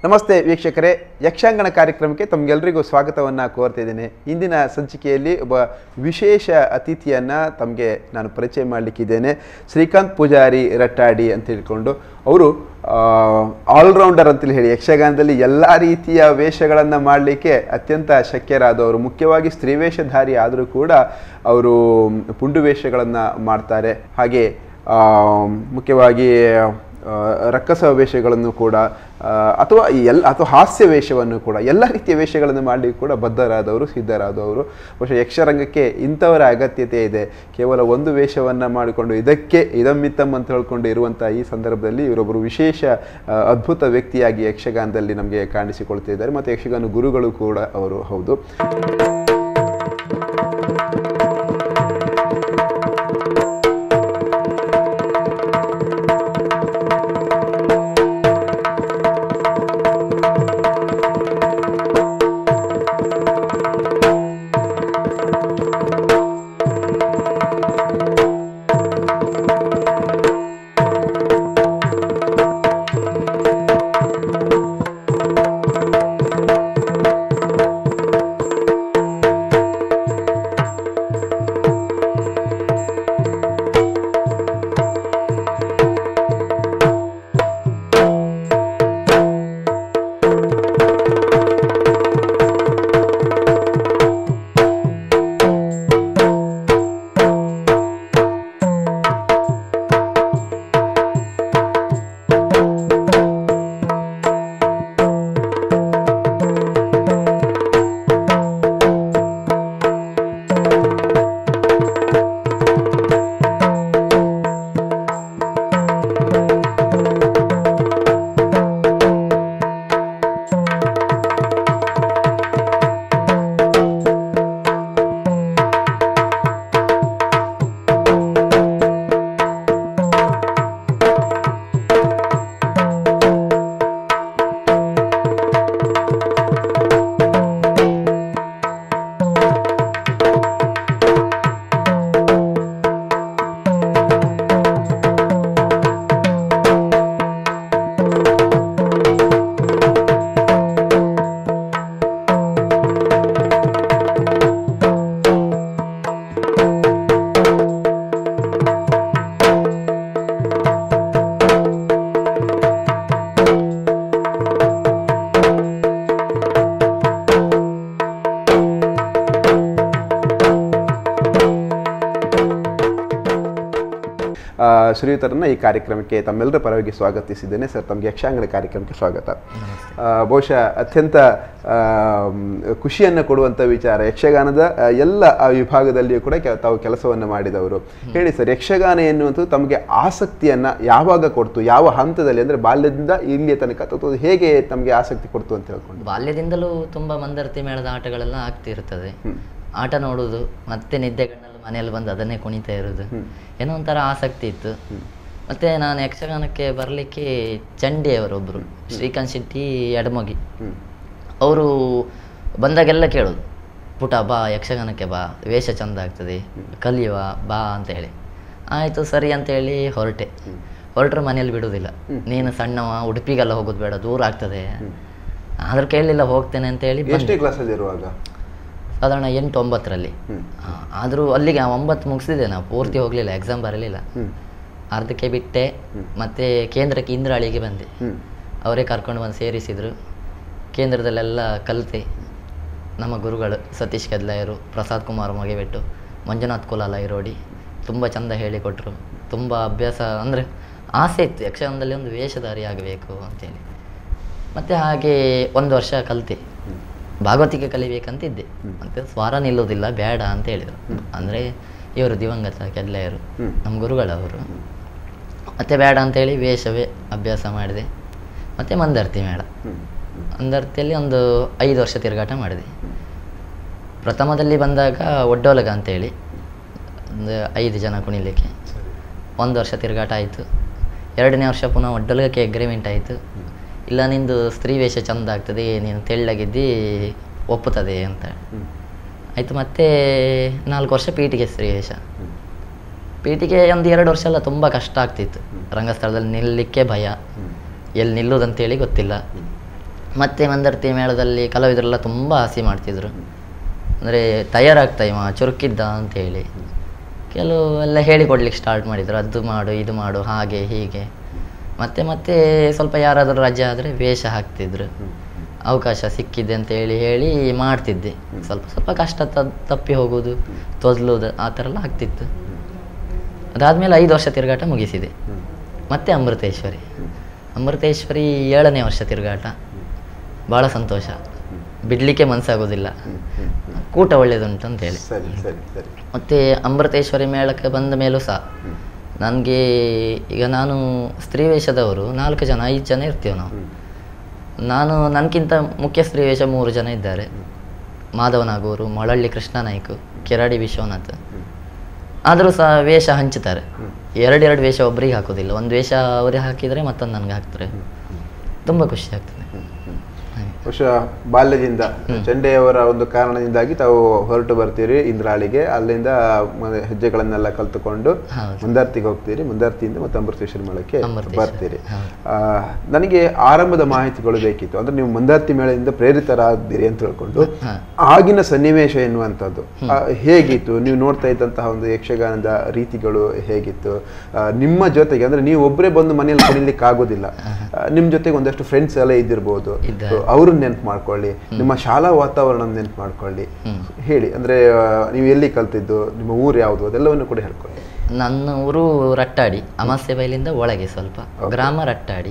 ನಮಸ್ತೆ ವೀಕ್ಷಕರೇ ಯಕ್ಷಾಂಗಣ ಕಾರ್ಯಕ್ರಮಕ್ಕೆ ತಮಗೆಲ್ಲರಿಗೂ ಸ್ವಾಗತವನ್ನು ಕೋರ್ತಿದ್ದೇನೆ ಇಂದಿನ ಸಂಚಿಕೆಯಲ್ಲಿ ಒಬ್ಬ ವಿಶೇಷ ಅತಿಥಿಯನ್ನು ತಮಗೆ ನಾನು ಪರಿಚಯ ಮಾಡಲಿಕ್ಕಿದ್ದೇನೆ ಶ್ರೀಕಾಂತ್ ಪೂಜಾರಿ ರಟ್ಟಾಡಿ ಅಂತ ಹೇಳ್ಕೊಂಡು ಅವರು ಆಲ್ರೌಂಡರ್ ಅಂತೇಳಿ ಹೇಳಿ ಯಕ್ಷಗಾನದಲ್ಲಿ ಎಲ್ಲ ರೀತಿಯ ವೇಷಗಳನ್ನು ಮಾಡಲಿಕ್ಕೆ ಅತ್ಯಂತ ಶಕ್ಯರಾದವರು ಮುಖ್ಯವಾಗಿ ಸ್ತ್ರೀ ವೇಷಧಾರಿ ಆದರೂ ಕೂಡ ಅವರು ಪುಂಡು ವೇಷಗಳನ್ನು ಮಾಡ್ತಾರೆ ಹಾಗೆ ಆ, ಮುಖ್ಯವಾಗಿ ಆ, ರಕ್ಕಸ ವೇಷಗಳನ್ನು ಕೂಡ ಆ, ಅಥವಾ ಈ ಎಲ್ಲ ಅಥವಾ ಹಾಸ್ಯ ವೇಷವನ್ನು ಕೂಡ ಎಲ್ಲ ರೀತಿಯ ವೇಷಗಳನ್ನು ಮಾಡಲಿಕ್ಕೆ ಕೂಡ ಬದ್ಧರಾದವರು ಸಿದ್ಧರಾದವರು ಬಹುಶಃ ಯಕ್ಷರಂಗಕ್ಕೆ ಇಂಥವರ ಅಗತ್ಯತೆ ಇದೆ ಕೇವಲ ಒಂದು ವೇಷವನ್ನು ಮಾಡಿಕೊಂಡು ಇದಕ್ಕೆ ಇದಮ್ಮಿತ್ತಮ್ ಅಂತ ಹೇಳ್ಕೊಂಡು ಇರುವಂಥ ಈ ಸಂದರ್ಭದಲ್ಲಿ ಇವರೊಬ್ಬರು ವಿಶೇಷ ಆ, ಅದ್ಭುತ ವ್ಯಕ್ತಿಯಾಗಿ ಯಕ್ಷಗಾನದಲ್ಲಿ ನಮಗೆ ಕಾಣಿಸಿಕೊಳ್ತಿದ್ದಾರೆ ಮತ್ತು ಯಕ್ಷಗಾನ ಗುರುಗಳು ಕೂಡ ಅವರು ಹೌದು ಆ, ಶ್ರೀಯುತರನ್ನ ಈ ಕಾರ್ಯಕ್ರಮಕ್ಕೆ ತಮ್ಮೆಲ್ಲರ ಪರವಾಗಿ ಸ್ವಾಗತಿಸಿದ್ದೇನೆ ಸರ್ ತಮಗೆ ಯಕ್ಷಾಂಗಣ ಕಾರ್ಯಕ್ರಮಕ್ಕೆ ಸ್ವಾಗತ ಆ, ಬಹುಶಃ ಅತ್ಯಂತ ಆ, ಮ್, ಖುಷಿಯನ್ನು ಕೊಡುವಂಥ ವಿಚಾರ ಯಕ್ಷಗಾನದ ಆ, ಎಲ್ಲ ಆ ವಿಭಾಗದಲ್ಲಿಯೂ ಕೂಡ ಕೆ- ತಾವು ಕೆಲಸವನ್ನು ಮಾಡಿದವರು ಹೇಳಿ ಸರ್ ಯಕ್ಷಗಾನ ಎನ್ನುವಂಥದ್ದು ತಮಗೆ ಆಸಕ್ತಿಯನ್ನು ಯಾವಾಗ ಕೊಡ್ತು ಯಾವ ಹಂತದಲ್ಲಿ ಅಂದರೆ ಬಾಲ್ಯದಿಂದ ಇಲ್ಲಿಯ ತನಕ ಅಥವಾ ಹೇಗೆ ತಮಗೆ ಆಸಕ್ತಿ ಕೊಡ್ತು ಅಂತ ಹೇಳ್ಕೊಂಡು ಬಾಲ್ಯದಿಂದಲೂ ತುಂಬ ಮಂದರ್ತಿ ಮೇಳದ ಆಟಗಳೆಲ್ಲ ಆಗ್ತಿರ್ತದೆ ಆಟ ನೋಡುವುದು ಮತ್ತೆ ನಿದ್ದೆಗಣ್ಣಲ್ಲಿ ಮನೆಯಲ್ಲಿ ಬಂದು ಅದನ್ನೇ ಕುಣಿತಾ ಇರೋದು ಏನೋ ಒಂಥರ ಆಸಕ್ತಿ ಇತ್ತು ಮತ್ತೆ ನಾನು ಯಕ್ಷಗಾನಕ್ಕೆ ಬರಲಿಕ್ಕೆ ಚಂಡಿಯವರೊಬ್ಬರು ಶ್ರೀಕಾಂತ್ ಶೆಟ್ಟಿ ಎಡಮೊಗಿ ಅವರು ಬಂದಾಗೆಲ್ಲ ಕೇಳೋದು ಪುಟ ಬಾ ಯಕ್ಷಗಾನಕ್ಕೆ ಬಾ ವೇಷ ಚಂದ ಆಗ್ತದೆ ಕಲಿಯುವ ಬಾ ಅಂತ ಹೇಳಿ ಆಯಿತು ಸರಿ ಅಂತೇಳಿ ಹೊರಟೆ ಹೊರಟ್ರೆ ಮನೇಲಿ ಬಿಡುವುದಿಲ್ಲ ನೀನು ಸಣ್ಣವ ಉಡುಪಿಗೆಲ್ಲ ಹೋಗೋದು ಬೇಡ ದೂರ ಆಗ್ತದೆ ಆದ್ರೂ ಕೇಳಲಿಲ್ಲ ಹೋಗ್ತೇನೆ ಅಂತ ಹೇಳಿ ಬಂದೆ. ಎಷ್ಟೇ ಕ್ಲಾಸಲ್ಲಿ ಇರುವಾಗ ಸಾಧಾರಣ ಎಂಟು ಒಂಬತ್ತರಲ್ಲಿ ಆದರೂ ಅಲ್ಲಿಗೆ ಆ ಒಂಬತ್ತು ಮುಗಿಸಿದೆ ನಾವು ಪೂರ್ತಿ ಹೋಗಲಿಲ್ಲ ಎಕ್ಸಾಮ್ ಬರಲಿಲ್ಲ ಹ್ಮ್. ಅರ್ಧಕ್ಕೆ ಬಿಟ್ಟೆ ಮತ್ತೆ ಕೇಂದ್ರಕ್ಕೆ ಇಂದ್ರಾಳಿಗೆ ಬಂದೆ ಹ್ಮ್. ಅವರೇ ಕರ್ಕೊಂಡು ಬಂದು ಸೇರಿಸಿದರು ಕೇಂದ್ರದಲ್ಲೆಲ್ಲ ಕಲಿತೆ ನಮ್ಮ ಗುರುಗಳು ಸತೀಶ್ ಕೆದ್ಲಾಯರು ಪ್ರಸಾದ್ ಕುಮಾರ್ ಮೊಗೆಬೆಟ್ಟು ಮಂಜುನಾಥ್ ಕುಲಾಲ ಇರೋಡಿ ತುಂಬ ಚಂದ ಹೇಳಿಕೊಟ್ರು ತುಂಬ ಅಭ್ಯಾಸ ಅಂದರೆ ಆಸೆ ಇತ್ತು ಯಕ್ಷಗಾನದಲ್ಲಿ ಒಂದು ವೇಷಧಾರಿ ಆಗಬೇಕು ಅಂತೇಳಿ ಮತ್ತು ಹಾಗೆ ಒಂದು ವರ್ಷ ಕಲಿತೆ ಭಾಗವತಿಕೆ ಕಲಿಬೇಕಂತಿದ್ದೆ ಮತ್ತೆ ಸ್ವರ ನಿಲ್ಲೋದಿಲ್ಲ ಬೇಡ ಅಂತ ಹೇಳಿದರು ಅಂದರೆ ಇವರು ದಿವಂಗತ ಕೆದ್ಲಾಯರು ನಮ್ಮ ಗುರುಗಳವರು ಮತ್ತೆ ಬೇಡ ಅಂತೇಳಿ ವೇಷವೇ ಅಭ್ಯಾಸ ಮಾಡಿದೆ ಮತ್ತು ಮಂದರ್ತಿ ಮೇಳ ಮಂದರ್ತಿಯಲ್ಲಿ ಒಂದು ಐದು ವರ್ಷ ತಿರುಗಾಟ ಮಾಡಿದೆ ಪ್ರಥಮದಲ್ಲಿ ಬಂದಾಗ ಒಡ್ಡೋಲಗ ಅಂತೇಳಿ ಒಂದು ಐದು ಜನ ಕುಣಿಲಿಕ್ಕೆ ಒಂದು ವರ್ಷ ತಿರುಗಾಟ ಆಯಿತು ಎರಡನೇ ವರ್ಷ ಪುನಃ ಒಡ್ಡೋಲಗಕ್ಕೆ ಅಗ್ರಿಮೆಂಟ್ ಆಯಿತು ಇಲ್ಲ ನಿಂದು ಸ್ತ್ರೀ ವೇಷ ಚಂದ ಆಗ್ತದೆ ನೀನು ತೆಳ್ಳಗಿದ್ದಿ ಒಪ್ಪುತ್ತದೆ ಅಂತ ಆಯಿತು ಮತ್ತೆ ನಾಲ್ಕು ವರ್ಷ ಪೀಟಿಗೆ ಸ್ತ್ರೀ ವೇಷ ಪೀಟಿಗೆ ಒಂದು ಎರಡು ವರ್ಷ ಎಲ್ಲ ತುಂಬ ಕಷ್ಟ ಆಗ್ತಿತ್ತು ರಂಗಸ್ಥಳದಲ್ಲಿ ನಿಲ್ಲಲಿಕ್ಕೆ ಭಯ ಎಲ್ಲಿ ನಿಲ್ಲೋದಂತೇಳಿ ಗೊತ್ತಿಲ್ಲ ಮತ್ತೆ ಮಂದರ್ತಿ ಮೇಳದಲ್ಲಿ ಕಲಾವಿದರೆಲ್ಲ ತುಂಬ ಆಸೆ ಮಾಡ್ತಿದ್ರು ಅಂದರೆ ತಯಾರಾಗ್ತಾ ಇವ ಚುರುಕಿದ್ದ ಅಂತ ಹೇಳಿ ಕೆಲವು ಎಲ್ಲ ಹೇಳಿಕೊಡ್ಲಿಕ್ಕೆ ಸ್ಟಾರ್ಟ್ ಮಾಡಿದ್ರು ಅದು ಮಾಡು ಇದು ಮಾಡು ಹಾಗೆ ಹೀಗೆ ಮತ್ತೆ ಮತ್ತೆ ಸ್ವಲ್ಪ ಯಾರಾದರೂ ರಜೆ ಆದರೆ ವೇಷ ಹಾಕ್ತಿದ್ರು ಅವಕಾಶ ಸಿಕ್ಕಿದೆ ಅಂತ ಹೇಳಿ ಹೇಳಿ ಮಾಡ್ತಿದ್ದೆ ಸ್ವಲ್ಪ ಸ್ವಲ್ಪ ಕಷ್ಟ ತ- ತಪ್ಪಿ ಹೋಗೋದು ತೊದಲೋದು ಆ ಥರ ಎಲ್ಲ ಆಗ್ತಿತ್ತು ಅದಾದಮೇಲೆ ಐದು ವರ್ಷ ತಿರುಗಾಟ ಮುಗಿಸಿದೆ ಮತ್ತೆ ಅಮೃತೇಶ್ವರಿ ಅಮೃತೇಶ್ವರಿ ಏಳನೇ ವರ್ಷ ತಿರುಗಾಟ ಭಾಳ ಸಂತೋಷ ಬಿಡಲಿಕ್ಕೆ ಮನಸ್ಸಾಗೋದಿಲ್ಲ ಕೂಟ ಒಳ್ಳೇದುಂಟು ಅಂತ ಹೇಳಿ ಸರಿ ಸರಿ ಸರಿ ಮತ್ತು ಅಮೃತೇಶ್ವರಿ ಮೇಳಕ್ಕೆ ಬಂದ ಮೇಲೂ ಸಹ ನನಗೆ ಈಗ ನಾನು ಸ್ತ್ರೀ ವೇಷದವರು ನಾಲ್ಕು ಜನ ಐದು ಜನ ಇರ್ತೀವಿ ನಾವು ನಾನು ನನಗಿಂತ ಮುಖ್ಯ ಸ್ತ್ರೀ ವೇಷ ಮೂರು ಜನ ಇದ್ದಾರೆ ಮಾಧವನಾಗೂರು ಮೊಳಳ್ಳಿ ಕೃಷ್ಣ ನಾಯ್ಕು ಕೆರಾಡಿ ವಿಶ್ವನಾಥ್ ಆದರೂ ಸಹ ವೇಷ ಹಂಚುತ್ತಾರೆ ಎರಡೆರಡು ವೇಷ ಒಬ್ಬರಿಗೆ ಹಾಕೋದಿಲ್ಲ ಒಂದು ವೇಷ ಅವರೇ ಹಾಕಿದರೆ ಮತ್ತೊಂದು ನನಗೆ ಹಾಕ್ತಾರೆ ತುಂಬ ಖುಷಿ ಆಗ್ತದೆ ಹಾಗೆ. ಬಹುಶಃ ಬಾಲ್ಯದಿಂದ ಚಂಡೆಯವರ ಒಂದು ಕಾರಣದಿಂದಾಗಿ ತಾವು ಹೊರಟು ಬರ್ತೀರಿ ಇಂದ್ರಾಳಿಗೆ ಅಲ್ಲಿಂದ ಮ- ಹೆಜ್ಜೆಗಳನ್ನೆಲ್ಲ ಕಲ್ತುಕೊಂಡು ಹೌದು. ಮುಂದಾರ್ತಿಗೆ ಹೋಗ್ತೀರಿ ಮುಂದಾರ್ತಿಯಿಂದ ಮತ್ತೆ ಅಮೃತೇಶ್ವರ ಮೇಳಕ್ಕೆ ಅಮೃತೇಶ್ವರ, ಬರ್ತೀರಿ ಹೌದು. ಆ, ನನಗೆ ಆರಂಭದ ಮಾಹಿತಿಗಳು ಬೇಕಿತ್ತು ಅಂದ್ರೆ ನೀವು ಮುಂದಾರ್ತಿ ಮೇಳದಿಂದ ಪ್ರೇರಿತರಾಗ್ತೀರಿ ಅಂತ ಹೇಳ್ಕೊಂಡು ಹಾ. ಆಗಿನ ಸನ್ನಿವೇಶ ಎನ್ನುವಂಥದ್ದು ಆ, ಹೇಗಿತ್ತು ನೀವು ನೋಡ್ತಾ ಇದ್ದಂತಹ ಒಂದು ಯಕ್ಷಗಾನದ ರೀತಿಗಳು ಹೇಗಿತ್ತು ಆ, ನಿಮ್ಮ ಜೊತೆಗೆ ಅಂದ್ರೆ ನೀವು ಒಬ್ಬರೇ ಬಂದು ಮನೆಯಲ್ಲಿ ಕುಣಿಲಿಕ್ಕೆ ಆಗೋದಿಲ್ಲ ಆ, ನಿಮ್ ಜೊತೆಗೆ ಒಂದಷ್ಟು ಫ್ರೆಂಡ್ಸ್ ಎಲ್ಲ ಇದ್ದಿರ್ಬೋದು ಇದ್ದಾರೆ. ಸೊ, ಅವ್ರನ್ನ ನೆನ್ಪು ಮಾಡ್ಕೊಳ್ಳಿ ನಿಮ್ಮ ಶಾಲಾ ವಾತಾವರಣ ನೆನ್ಪು ಮಾಡ್ಕೊಳ್ಳಿ ಹೇಳಿ ಅಂದ್ರೆ ಆ, ನೀವು ಎಲ್ಲಿ ಕಲ್ತಿದ್ದು ನಿಮ್ಮ ಊರು ಯಾವುದು ಅದೆಲ್ಲವನ್ನು ಕೂಡ ಹೇಳ್ಕೊಳ್ಳಿ ನನ್ನ ಊರು ರಟ್ಟಾಡಿ ಅಮಾಸ್ಯೆ ಬೈಲಿಂದ ಒಳಗೆ ಸ್ವಲ್ಪ ಗ್ರಾಮ ರಟ್ಟಾಡಿ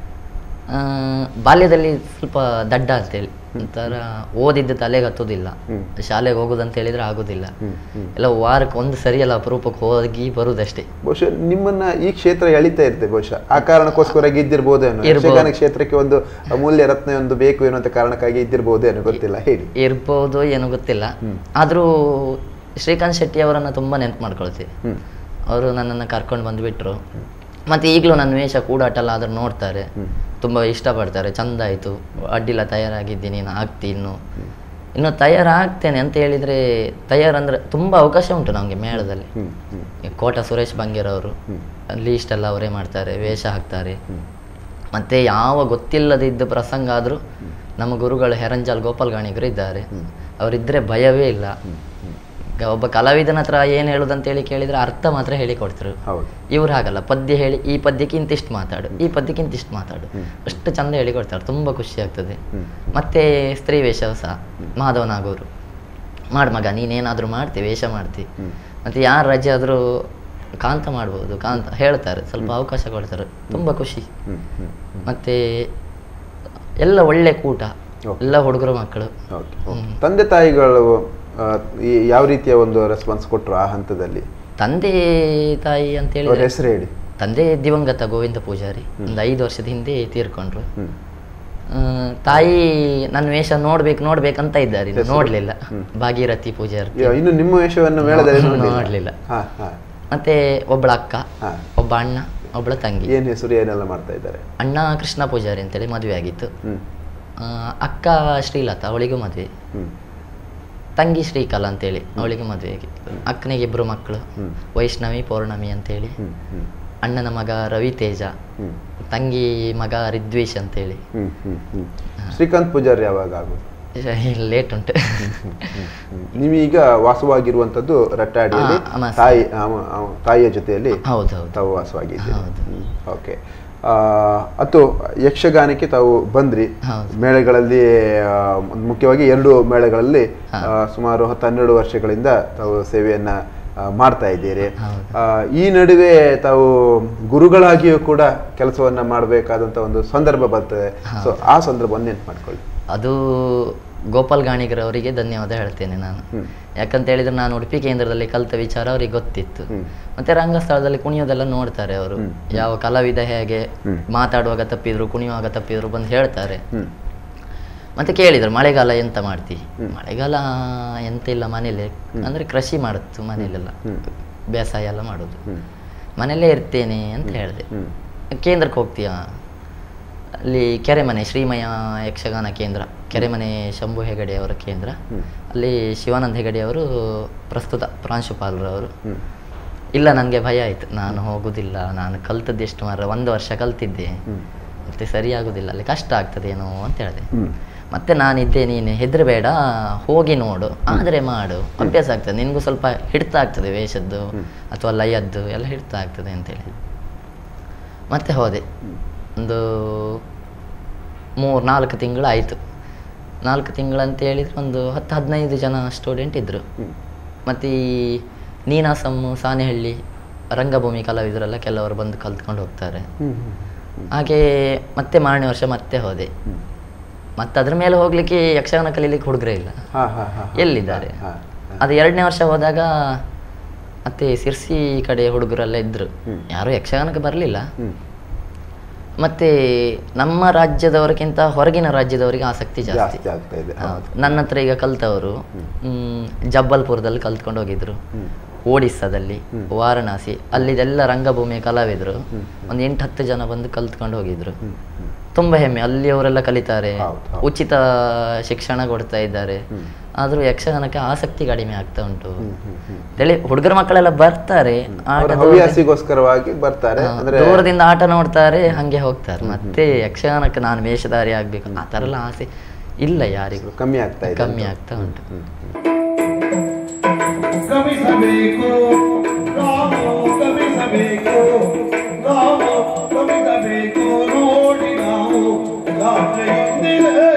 ಆ, ಬಾಲ್ಯದಲ್ಲಿ ಸ್ವಲ್ಪ ದಡ್ಡ ಅಂತೇಳಿ ಒಂಥರ ಓದಿದ್ದು ತಲೆಗೆ ಹತ್ತೋದಿಲ್ಲ ಶಾಲೆಗೆ ಹೋಗೋದಂತ ಹೇಳಿದ್ರೆ ಆಗೋದಿಲ್ಲ ಎಲ್ಲ ವಾರಕ್ಕೆ ಒಂದು ಸರಿ ಎಲ್ಲ ಅಪರೂಪಕ್ಕೆ ಹೋಗಿ ಬರುದಷ್ಟೇ ಬಹುಶಃ ನಿಮ್ಮನ್ನ ಈ ಕ್ಷೇತ್ರ ಎಳಿತಾ ಇರ್ತದೆ ಬಹುಶಃ ಆ ಕಾರಣಕ್ಕೋಸ್ಕರ ಇದ್ದಿರ್ಬೋದೇನೋ ಇರ್ಬೋದು. ಯಕ್ಷಗಾನ ಕ್ಷೇತ್ರಕ್ಕೆ ಒಂದು ಅಮೂಲ್ಯ ರತ್ನ ಒಂದು ಬೇಕು ಎನ್ನುವಂತ ಕಾರಣಕ್ಕಾಗಿ ಇದ್ದಿರ್ಬೋದೇನೋ ಗೊತ್ತಿಲ್ಲ ಹೇಳಿ ಇರ್ಬೋದು ಏನೋ ಗೊತ್ತಿಲ್ಲ ಆದರೂ ಶ್ರೀಕಾಂತ್ ಶೆಟ್ಟಿ ಅವರನ್ನು ತುಂಬ ನೆನಪು ಮಾಡ್ಕೊಳ್ತೀವಿ ಹ್ಮ್ ಅವರು ನನ್ನನ್ನು ಕರ್ಕೊಂಡು ಬಂದುಬಿಟ್ರು ಮತ್ತು ಈಗಲೂ ನನ್ನ ವೇಷ ಕೂಡಾಟ ಎಲ್ಲ ಆದರೂ ನೋಡ್ತಾರೆ ತುಂಬ ಇಷ್ಟಪಡ್ತಾರೆ ಚಂದ ಆಯಿತು ಅಡ್ಡಿಲ್ಲ ತಯಾರಾಗಿದ್ದೀನಿ ನೀನು ಆಗ್ತಿ ಇನ್ನು ಇನ್ನು ತಯಾರಾಗ್ತೇನೆ ಅಂತ ಹೇಳಿದರೆ ತಯಾರಂದ್ರೆ ತುಂಬ ಅವಕಾಶ ಉಂಟು ನಮಗೆ ಮೇಳದಲ್ಲಿ ಹ್ಮ್ ಹ್ಮ್ ಈ ಕೋಟ ಸುರೇಶ್ ಬಂಗೇರವರು ಲೀಸ್ಟ್ ಎಲ್ಲ ಅವರೇ ಮಾಡ್ತಾರೆ ವೇಷ ಹಾಕ್ತಾರೆ ಮತ್ತು ಯಾವ ಗೊತ್ತಿಲ್ಲದಿದ್ದ ಪ್ರಸಂಗ ಆದರೂ ನಮ್ಮ ಗುರುಗಳು ಹೆರಂಜಾಲ್ ಗೋಪಾಲ್ ಗಾಣಿಗರು ಇದ್ದಾರೆ ಅವರಿದ್ದರೆ ಭಯವೇ ಇಲ್ಲ ಈಗ ಒಬ್ಬ ಕಲಾವಿದನ ಹತ್ರ ಏನು ಹೇಳೋದಂತೇಳಿ ಕೇಳಿದರೆ ಅರ್ಥ ಮಾತ್ರ ಹೇಳಿ ಕೊಡ್ತಾರೆ ಹೌದು ಇವ್ರು ಹಾಗಲ್ಲ ಪದ್ಯ ಹೇಳಿ ಈ ಪದ್ಯಕ್ಕೆ ಇಂತಿಷ್ಟು ಮಾತಾಡು ಈ ಪದ್ಯಕ್ಕೆ ಇಂತಿಷ್ಟು ಮಾತಾಡು ಅಷ್ಟು ಚಂದ ಹೇಳಿ ಕೊಡ್ತಾರೆ ತುಂಬ ಖುಷಿ ಆಗ್ತದೆ ಮತ್ತೆ ಸ್ತ್ರೀ ವೇಷ ಸಹ ಮಾಧವನಾಗೋರು ಮಾಡು ಮಗ ನೀನೇನಾದರೂ ಮಾಡ್ತಿ ವೇಷ ಮಾಡ್ತಿ ಮತ್ತು ಯಾರು ರಜೆ ಆದರೂ ಕಾಂತ ಮಾಡ್ಬೋದು ಕಾಂತ ಹೇಳ್ತಾರೆ ಸ್ವಲ್ಪ ಅವಕಾಶ ಕೊಡ್ತಾರೆ ತುಂಬ ಖುಷಿ ಹ್ಮ್ ಹ್ಮ್ ಮತ್ತು ಎಲ್ಲ ಒಳ್ಳೆ ಕೂಟ Okay. ಎಲ್ಲ ಹುಡುಗರು ಮಕ್ಕಳು ಓಕೆ ತಂದೆ ತಾಯಿಗಳು ಆ, ಈ ಯಾವ ರೀತಿಯ ಒಂದು ರೆಸ್ಪಾನ್ಸ್ ಕೊಟ್ಟರು ಆ ಹಂತದಲ್ಲಿ ತಂದೆ ತಾಯಿ ಅಂತೇಳಿ ಅವ್ರ ಹೆಸರು ಹೇಳಿ ತಂದೆ ದಿವಂಗತ ಗೋವಿಂದ ಪೂಜಾರಿ ಒಂದು ಐದು ವರ್ಷದ ಹಿಂದೆ ತೀರ್ಕೊಂಡ್ರು ಹ್ಮ್ ಆ, ತಾಯಿ ನನ್ನ ವೇಷ ನೋಡ್ಬೇಕು ನೋಡ್ಬೇಕಂತ ಇದ್ದಾರೆ ಇನ್ನು ನೋಡ್ಲಿಲ್ಲ ಭಾಗೀರಥಿ ಪೂಜಾರಿ ಯಾ- ಇನ್ನು ನಿಮ್ಮ ವೇಷವನ್ನು ಮೇಳದಲ್ಲಿ ನೋಡ್ಲಿಲ್ಲ? ನೋಡ್ಲಿಲ್ಲ. ಹಾ ಹಾ ಮತ್ತೆ ಒಬ್ಬಳ ಅಕ್ಕ ಹಾ. ಒಬ್ಬ ಅಣ್ಣ ಒಬ್ಬಳ ತಂಗಿ ಏನ್ ಹೆಸರು ಏನೆಲ್ಲ ಮಾಡ್ತಾ ಇದ್ದಾರೆ ಅಣ್ಣ ಕೃಷ್ಣ ಪೂಜಾರಿ ಅಂತೇಳಿ ಮದುವೆ ಆಗಿತ್ತು ಹ್ಮ್ ಆ, ಅಕ್ಕ ಶ್ರೀಲತಾ ಅವಳಿಗೂ ಮದುವೆ ಹ್ಮ್ ತಂಗಿ ಶ್ರೀಕಲಾ ಅಂತೇಳಿ ಅವಳಿಗೆ ಮದುವೆ ಆಗಿತ್ತು ಅಕ್ಕನಿಗೆ ಇಬ್ಬರು ಮಕ್ಕಳು ಹ್ಮ್. ವೈಷ್ಣವಿ ಪೌರ್ಣಮಿ ಅಂತೇಳಿ ಹ್ಮ್ ಹ್ಮ್ ಅಣ್ಣನ ಮಗ ರವಿ ತೇಜ ಹ್ಮ್ ತಂಗಿ ಮಗ ರಿದ್ವೇಶ್ ಅಂತೇಳಿ ಹ್ಮ್ ಹ್ಮ್ ಹ್ಮ್ ಶ್ರೀಕಾಂತ್ ಪೂಜಾರಿ ಯಾವಾಗ ಆಗುದು ಲೇಟ್ ಉಂಟು ನೀವೀಗ ವಾಸವಾಗಿರುವಂತದ್ದು ರಟ್ಟಾಡಿಯಲ್ಲಿ ಹಾ, ಅಮಾಸೆ. ತಾಯಿ ಅವ- ಅವ- ತಾಯಿಯ ಜೊತೆಯಲ್ಲಿ ಹೌದು ಹೌದು ತಾವು ವಾಸವಾಗಿದ್ದೀರಿ ಹೌದು. ಓಕೆ ಮತ್ತು ಯಕ್ಷಗಾನಕ್ಕೆ ತಾವು ಬಂದ್ರಿ ಹೌದು. ಮೇಳಗಳಲ್ಲಿ ಆ, ಮುಖ್ಯವಾಗಿ ಎರಡು ಮೇಳಗಳಲ್ಲಿ ಆ, ಸುಮಾರು ಹತ್ತು ಹನ್ನೆರಡು ವರ್ಷಗಳಿಂದ ತಾವು ಸೇವೆಯನ್ನ ಆ, ಮಾಡ್ತಾ ಇದ್ದೀರಿ ಹೌದು. ಆ, ಈ ನಡುವೆ ತಾವು ಗುರುಗಳಾಗಿಯೂ ಕೂಡ ಕೆಲಸವನ್ನ ಮಾಡಬೇಕಾದಂತ ಒಂದು ಸಂದರ್ಭ ಬರ್ತದೆ ಸೊ ಆ ಸಂದರ್ಭವನ್ನು ನೆನ್ಪು ಮಾಡ್ಕೊಳ್ಳಿ ಅದು ಗೋಪಾಲ್ ಗಾಣಿಗರ್ ಅವರಿಗೆ ಧನ್ಯವಾದ ಹೇಳ್ತೇನೆ ನಾನು ಯಾಕಂತ ಹೇಳಿದ್ರೆ ನಾನು ಉಡುಪಿ ಕೇಂದ್ರದಲ್ಲಿ ಕಲಿತ ವಿಚಾರ ಅವರಿಗೆ ಗೊತ್ತಿತ್ತು ಮತ್ತೆ ರಂಗಸ್ಥಳದಲ್ಲಿ ಕುಣಿಯೋದೆಲ್ಲ ನೋಡ್ತಾರೆ ಅವರು ಯಾವ ಕಲಾವಿದ ಹೇಗೆ ಮಾತಾಡುವಾಗ ತಪ್ಪಿದ್ರು ಕುಣಿಯುವಾಗ ತಪ್ಪಿದ್ರು ಬಂದು ಹೇಳ್ತಾರೆ ಹ್ಮ್ ಮತ್ತೆ ಕೇಳಿದ್ರು ಮಳೆಗಾಲ ಎಂತ ಮಾಡ್ತಿ ಮಳೆಗಾಲ ಎಂತ ಇಲ್ಲ ಮನೇಲಿ ಅಂದ್ರೆ ಕೃಷಿ ಮಾಡುತ್ತು ಮನೇಲೆಲ್ಲ ಬೇಸಾಯ ಎಲ್ಲ ಮಾಡೋದು ಮನೆಯಲ್ಲೇ ಇರ್ತೇನೆ ಅಂತ ಹೇಳಿದೆ ಹ್ಮ್ ಕೇಂದ್ರಕ್ಕೆ ಹೋಗ್ತೀಯಾ ಅಲ್ಲಿ ಕೆರೆಮನೆ ಶ್ರೀಮಯ ಯಕ್ಷಗಾನ ಕೇಂದ್ರ ಕೆರೆಮನೆ ಶಂಭು ಹೆಗಡೆ ಅವರ ಕೇಂದ್ರ ಅಲ್ಲಿ ಶಿವಾನಂದ ಹೆಗಡೆ ಅವರು ಪ್ರಸ್ತುತ ಪ್ರಾಂಶುಪಾಲರು ಅವರು ಹ್ಮ್ ಇಲ್ಲ ನನಗೆ ಭಯ ಆಯಿತು ನಾನು ಹೋಗುದಿಲ್ಲ ನಾನು ಕಲ್ತದ್ದು ಎಷ್ಟು ಮಾರ ಒಂದು ವರ್ಷ ಕಲ್ತಿದ್ದೆ ಮತ್ತೆ ಸರಿ ಆಗೋದಿಲ್ಲ ಅಲ್ಲಿ ಕಷ್ಟ ಆಗ್ತದೇನೋ ಅಂತ ಹೇಳಿದೆ ಹ್ಮ್ ಮತ್ತೆ ನಾನಿದ್ದೆ ನೀನು ಹೆದರಬೇಡ ಹೋಗಿ ನೋಡು ಆದರೆ ಮಾಡು ಅಭ್ಯಾಸ ಆಗ್ತದೆ ನಿನಗೂ ಸ್ವಲ್ಪ ಹಿಡಿತ ಆಗ್ತದೆ ವೇಷದ್ದು ಅಥವಾ ಲಯದ್ದು ಎಲ್ಲ ಹಿಡಿತ ಆಗ್ತದೆ ಅಂತೇಳಿ ಮತ್ತೆ ಹೋದೆ ಒಂದು ಮೂರು ನಾಲ್ಕು ತಿಂಗಳು ಆಯಿತು ನಾಲ್ಕು ತಿಂಗಳಂತ ಹೇಳಿದ್ರೆ ಒಂದು ಹತ್ತು ಹದಿನೈದು ಜನ ಸ್ಟೂಡೆಂಟ್ ಇದ್ದರು ಹ್ಮ್ ಮತ್ತು ಈ ನೀನಾಸಮ್ಮು ಸಾನೆಹಳ್ಳಿ ರಂಗಭೂಮಿ ಕಲಾವಿದರೆಲ್ಲ ಕೆಲವರು ಬಂದು ಕಲ್ತ್ಕೊಂಡು ಹೋಗ್ತಾರೆ ಹ್ಮ್ ಹ್ಮ್ ಹಾಗೆ ಮತ್ತೆ ಮಾರನೇ ವರ್ಷ ಮತ್ತೆ ಹೋದೆ ಹ್ಮ್. ಮತ್ತೆ ಅದ್ರ ಮೇಲೆ ಹೋಗ್ಲಿಕ್ಕೆ ಯಕ್ಷಗಾನ ಕಲೀಲಿಕ್ಕೆ ಹುಡುಗರೇ ಇಲ್ಲ ಹಾ ಹಾ ಹಾ ಎಲ್ಲಿದ್ದಾರೆ ಹಾ ಅದು ಎರಡನೇ ವರ್ಷ ಹೋದಾಗ ಮತ್ತೆ ಸಿರ್ಸಿ ಕಡೆ ಹುಡುಗರೆಲ್ಲ ಇದ್ರು ಹ್ಮ್. ಯಾರು ಯಕ್ಷಗಾನಕ್ಕೆ ಬರಲಿಲ್ಲ ಹ್ಮ್ ಮತ್ತೆ ನಮ್ಮ ರಾಜ್ಯದವರಿಗಿಂತ ಹೊರಗಿನ ರಾಜ್ಯದವರಿಗೆ ಆಸಕ್ತಿ ಜಾಸ್ತಿ ಜಾಸ್ತಿ ಆಗ್ತಾ ಇದೆ ಹೌದು ನನ್ನ ಹತ್ರ ಈಗ ಕಲ್ತವರು ಮ್, ಜಬ್ಬಲ್ಪುರದಲ್ಲಿ ಕಲ್ತ್ಕೊಂಡು ಹೋಗಿದ್ರು ಹ್ಮ್ ಒಡಿಸ್ಸಾದಲ್ಲಿ ವಾರಣಾಸಿ ಅಲ್ಲಿದೆಲ್ಲ ರಂಗಭೂಮಿಯ ಕಲಾವಿದರು ಒಂದು ಎಂಟು ಹತ್ತು ಜನ ಬಂದು ಕಲ್ತ್ಕೊಂಡು ಹೋಗಿದ್ರು ಹ್ಮ್ ಹ್ಮ್ ತುಂಬ ಹೆಮ್ಮೆ ಅಲ್ಲಿಯವರೆಲ್ಲ ಕಲಿತಾರೆ ಹೌದು, ಹೌದು. ಉಚಿತ ಶಿಕ್ಷಣ ಕೊಡ್ತಾ ಇದ್ದಾರೆ ಆದರೂ ಯಕ್ಷಗಾನಕ್ಕೆ ಆಸಕ್ತಿ ಕಡಿಮೆ ಆಗ್ತಾ ಉಂಟು ಹ್ಮ್ ಹ್ಮ್ ಹ್ಮ್ ಹೇಳಿ ಹುಡುಗರ ಮಕ್ಕಳೆಲ್ಲ ಬರ್ತಾರೆ ಅವರ ಆಟ ಹವ್ಯಾಸಿಗೋಸ್ಕರವಾಗಿ ಬರ್ತಾರೆ ಅಂದ್ರೆ ದೂರದಿಂದ ಆಟ ನೋಡ್ತಾರೆ ಹಂಗೆ ಹೋಗ್ತಾರೆ ಮತ್ತೆ ಯಕ್ಷಗಾನಕ್ಕೆ ನಾನು ವೇಷಧಾರಿ ಆಗ್ಬೇಕು ಆ ಥರ ಎಲ್ಲ ಆಸೆ ಇಲ್ಲ ಯಾರಿಗೂ ಕಮ್ಮಿ ಆಗ್ತಾ ಇದೆ ಕಮ್ಮಿ ಆಗ್ತಾ ಉಂಟು ಗಮಿಸಬೇಕು ರಾಮೋ ಗಮಿಸಬೇಕು ರಾಮೋ ಗಮಿಸಬೇಕು ನೋಡಿ ನಾವು ಜಾತ್ರೆಗೊಂದಿದೆ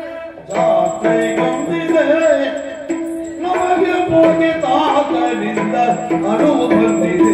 ಜಾತ್ರೆಗೊಂದಿದೆ ನಮಗೆ ಹೋಗಿ ತಾತನಿಂದ ಅಣುವು ಬಂದಿದೆ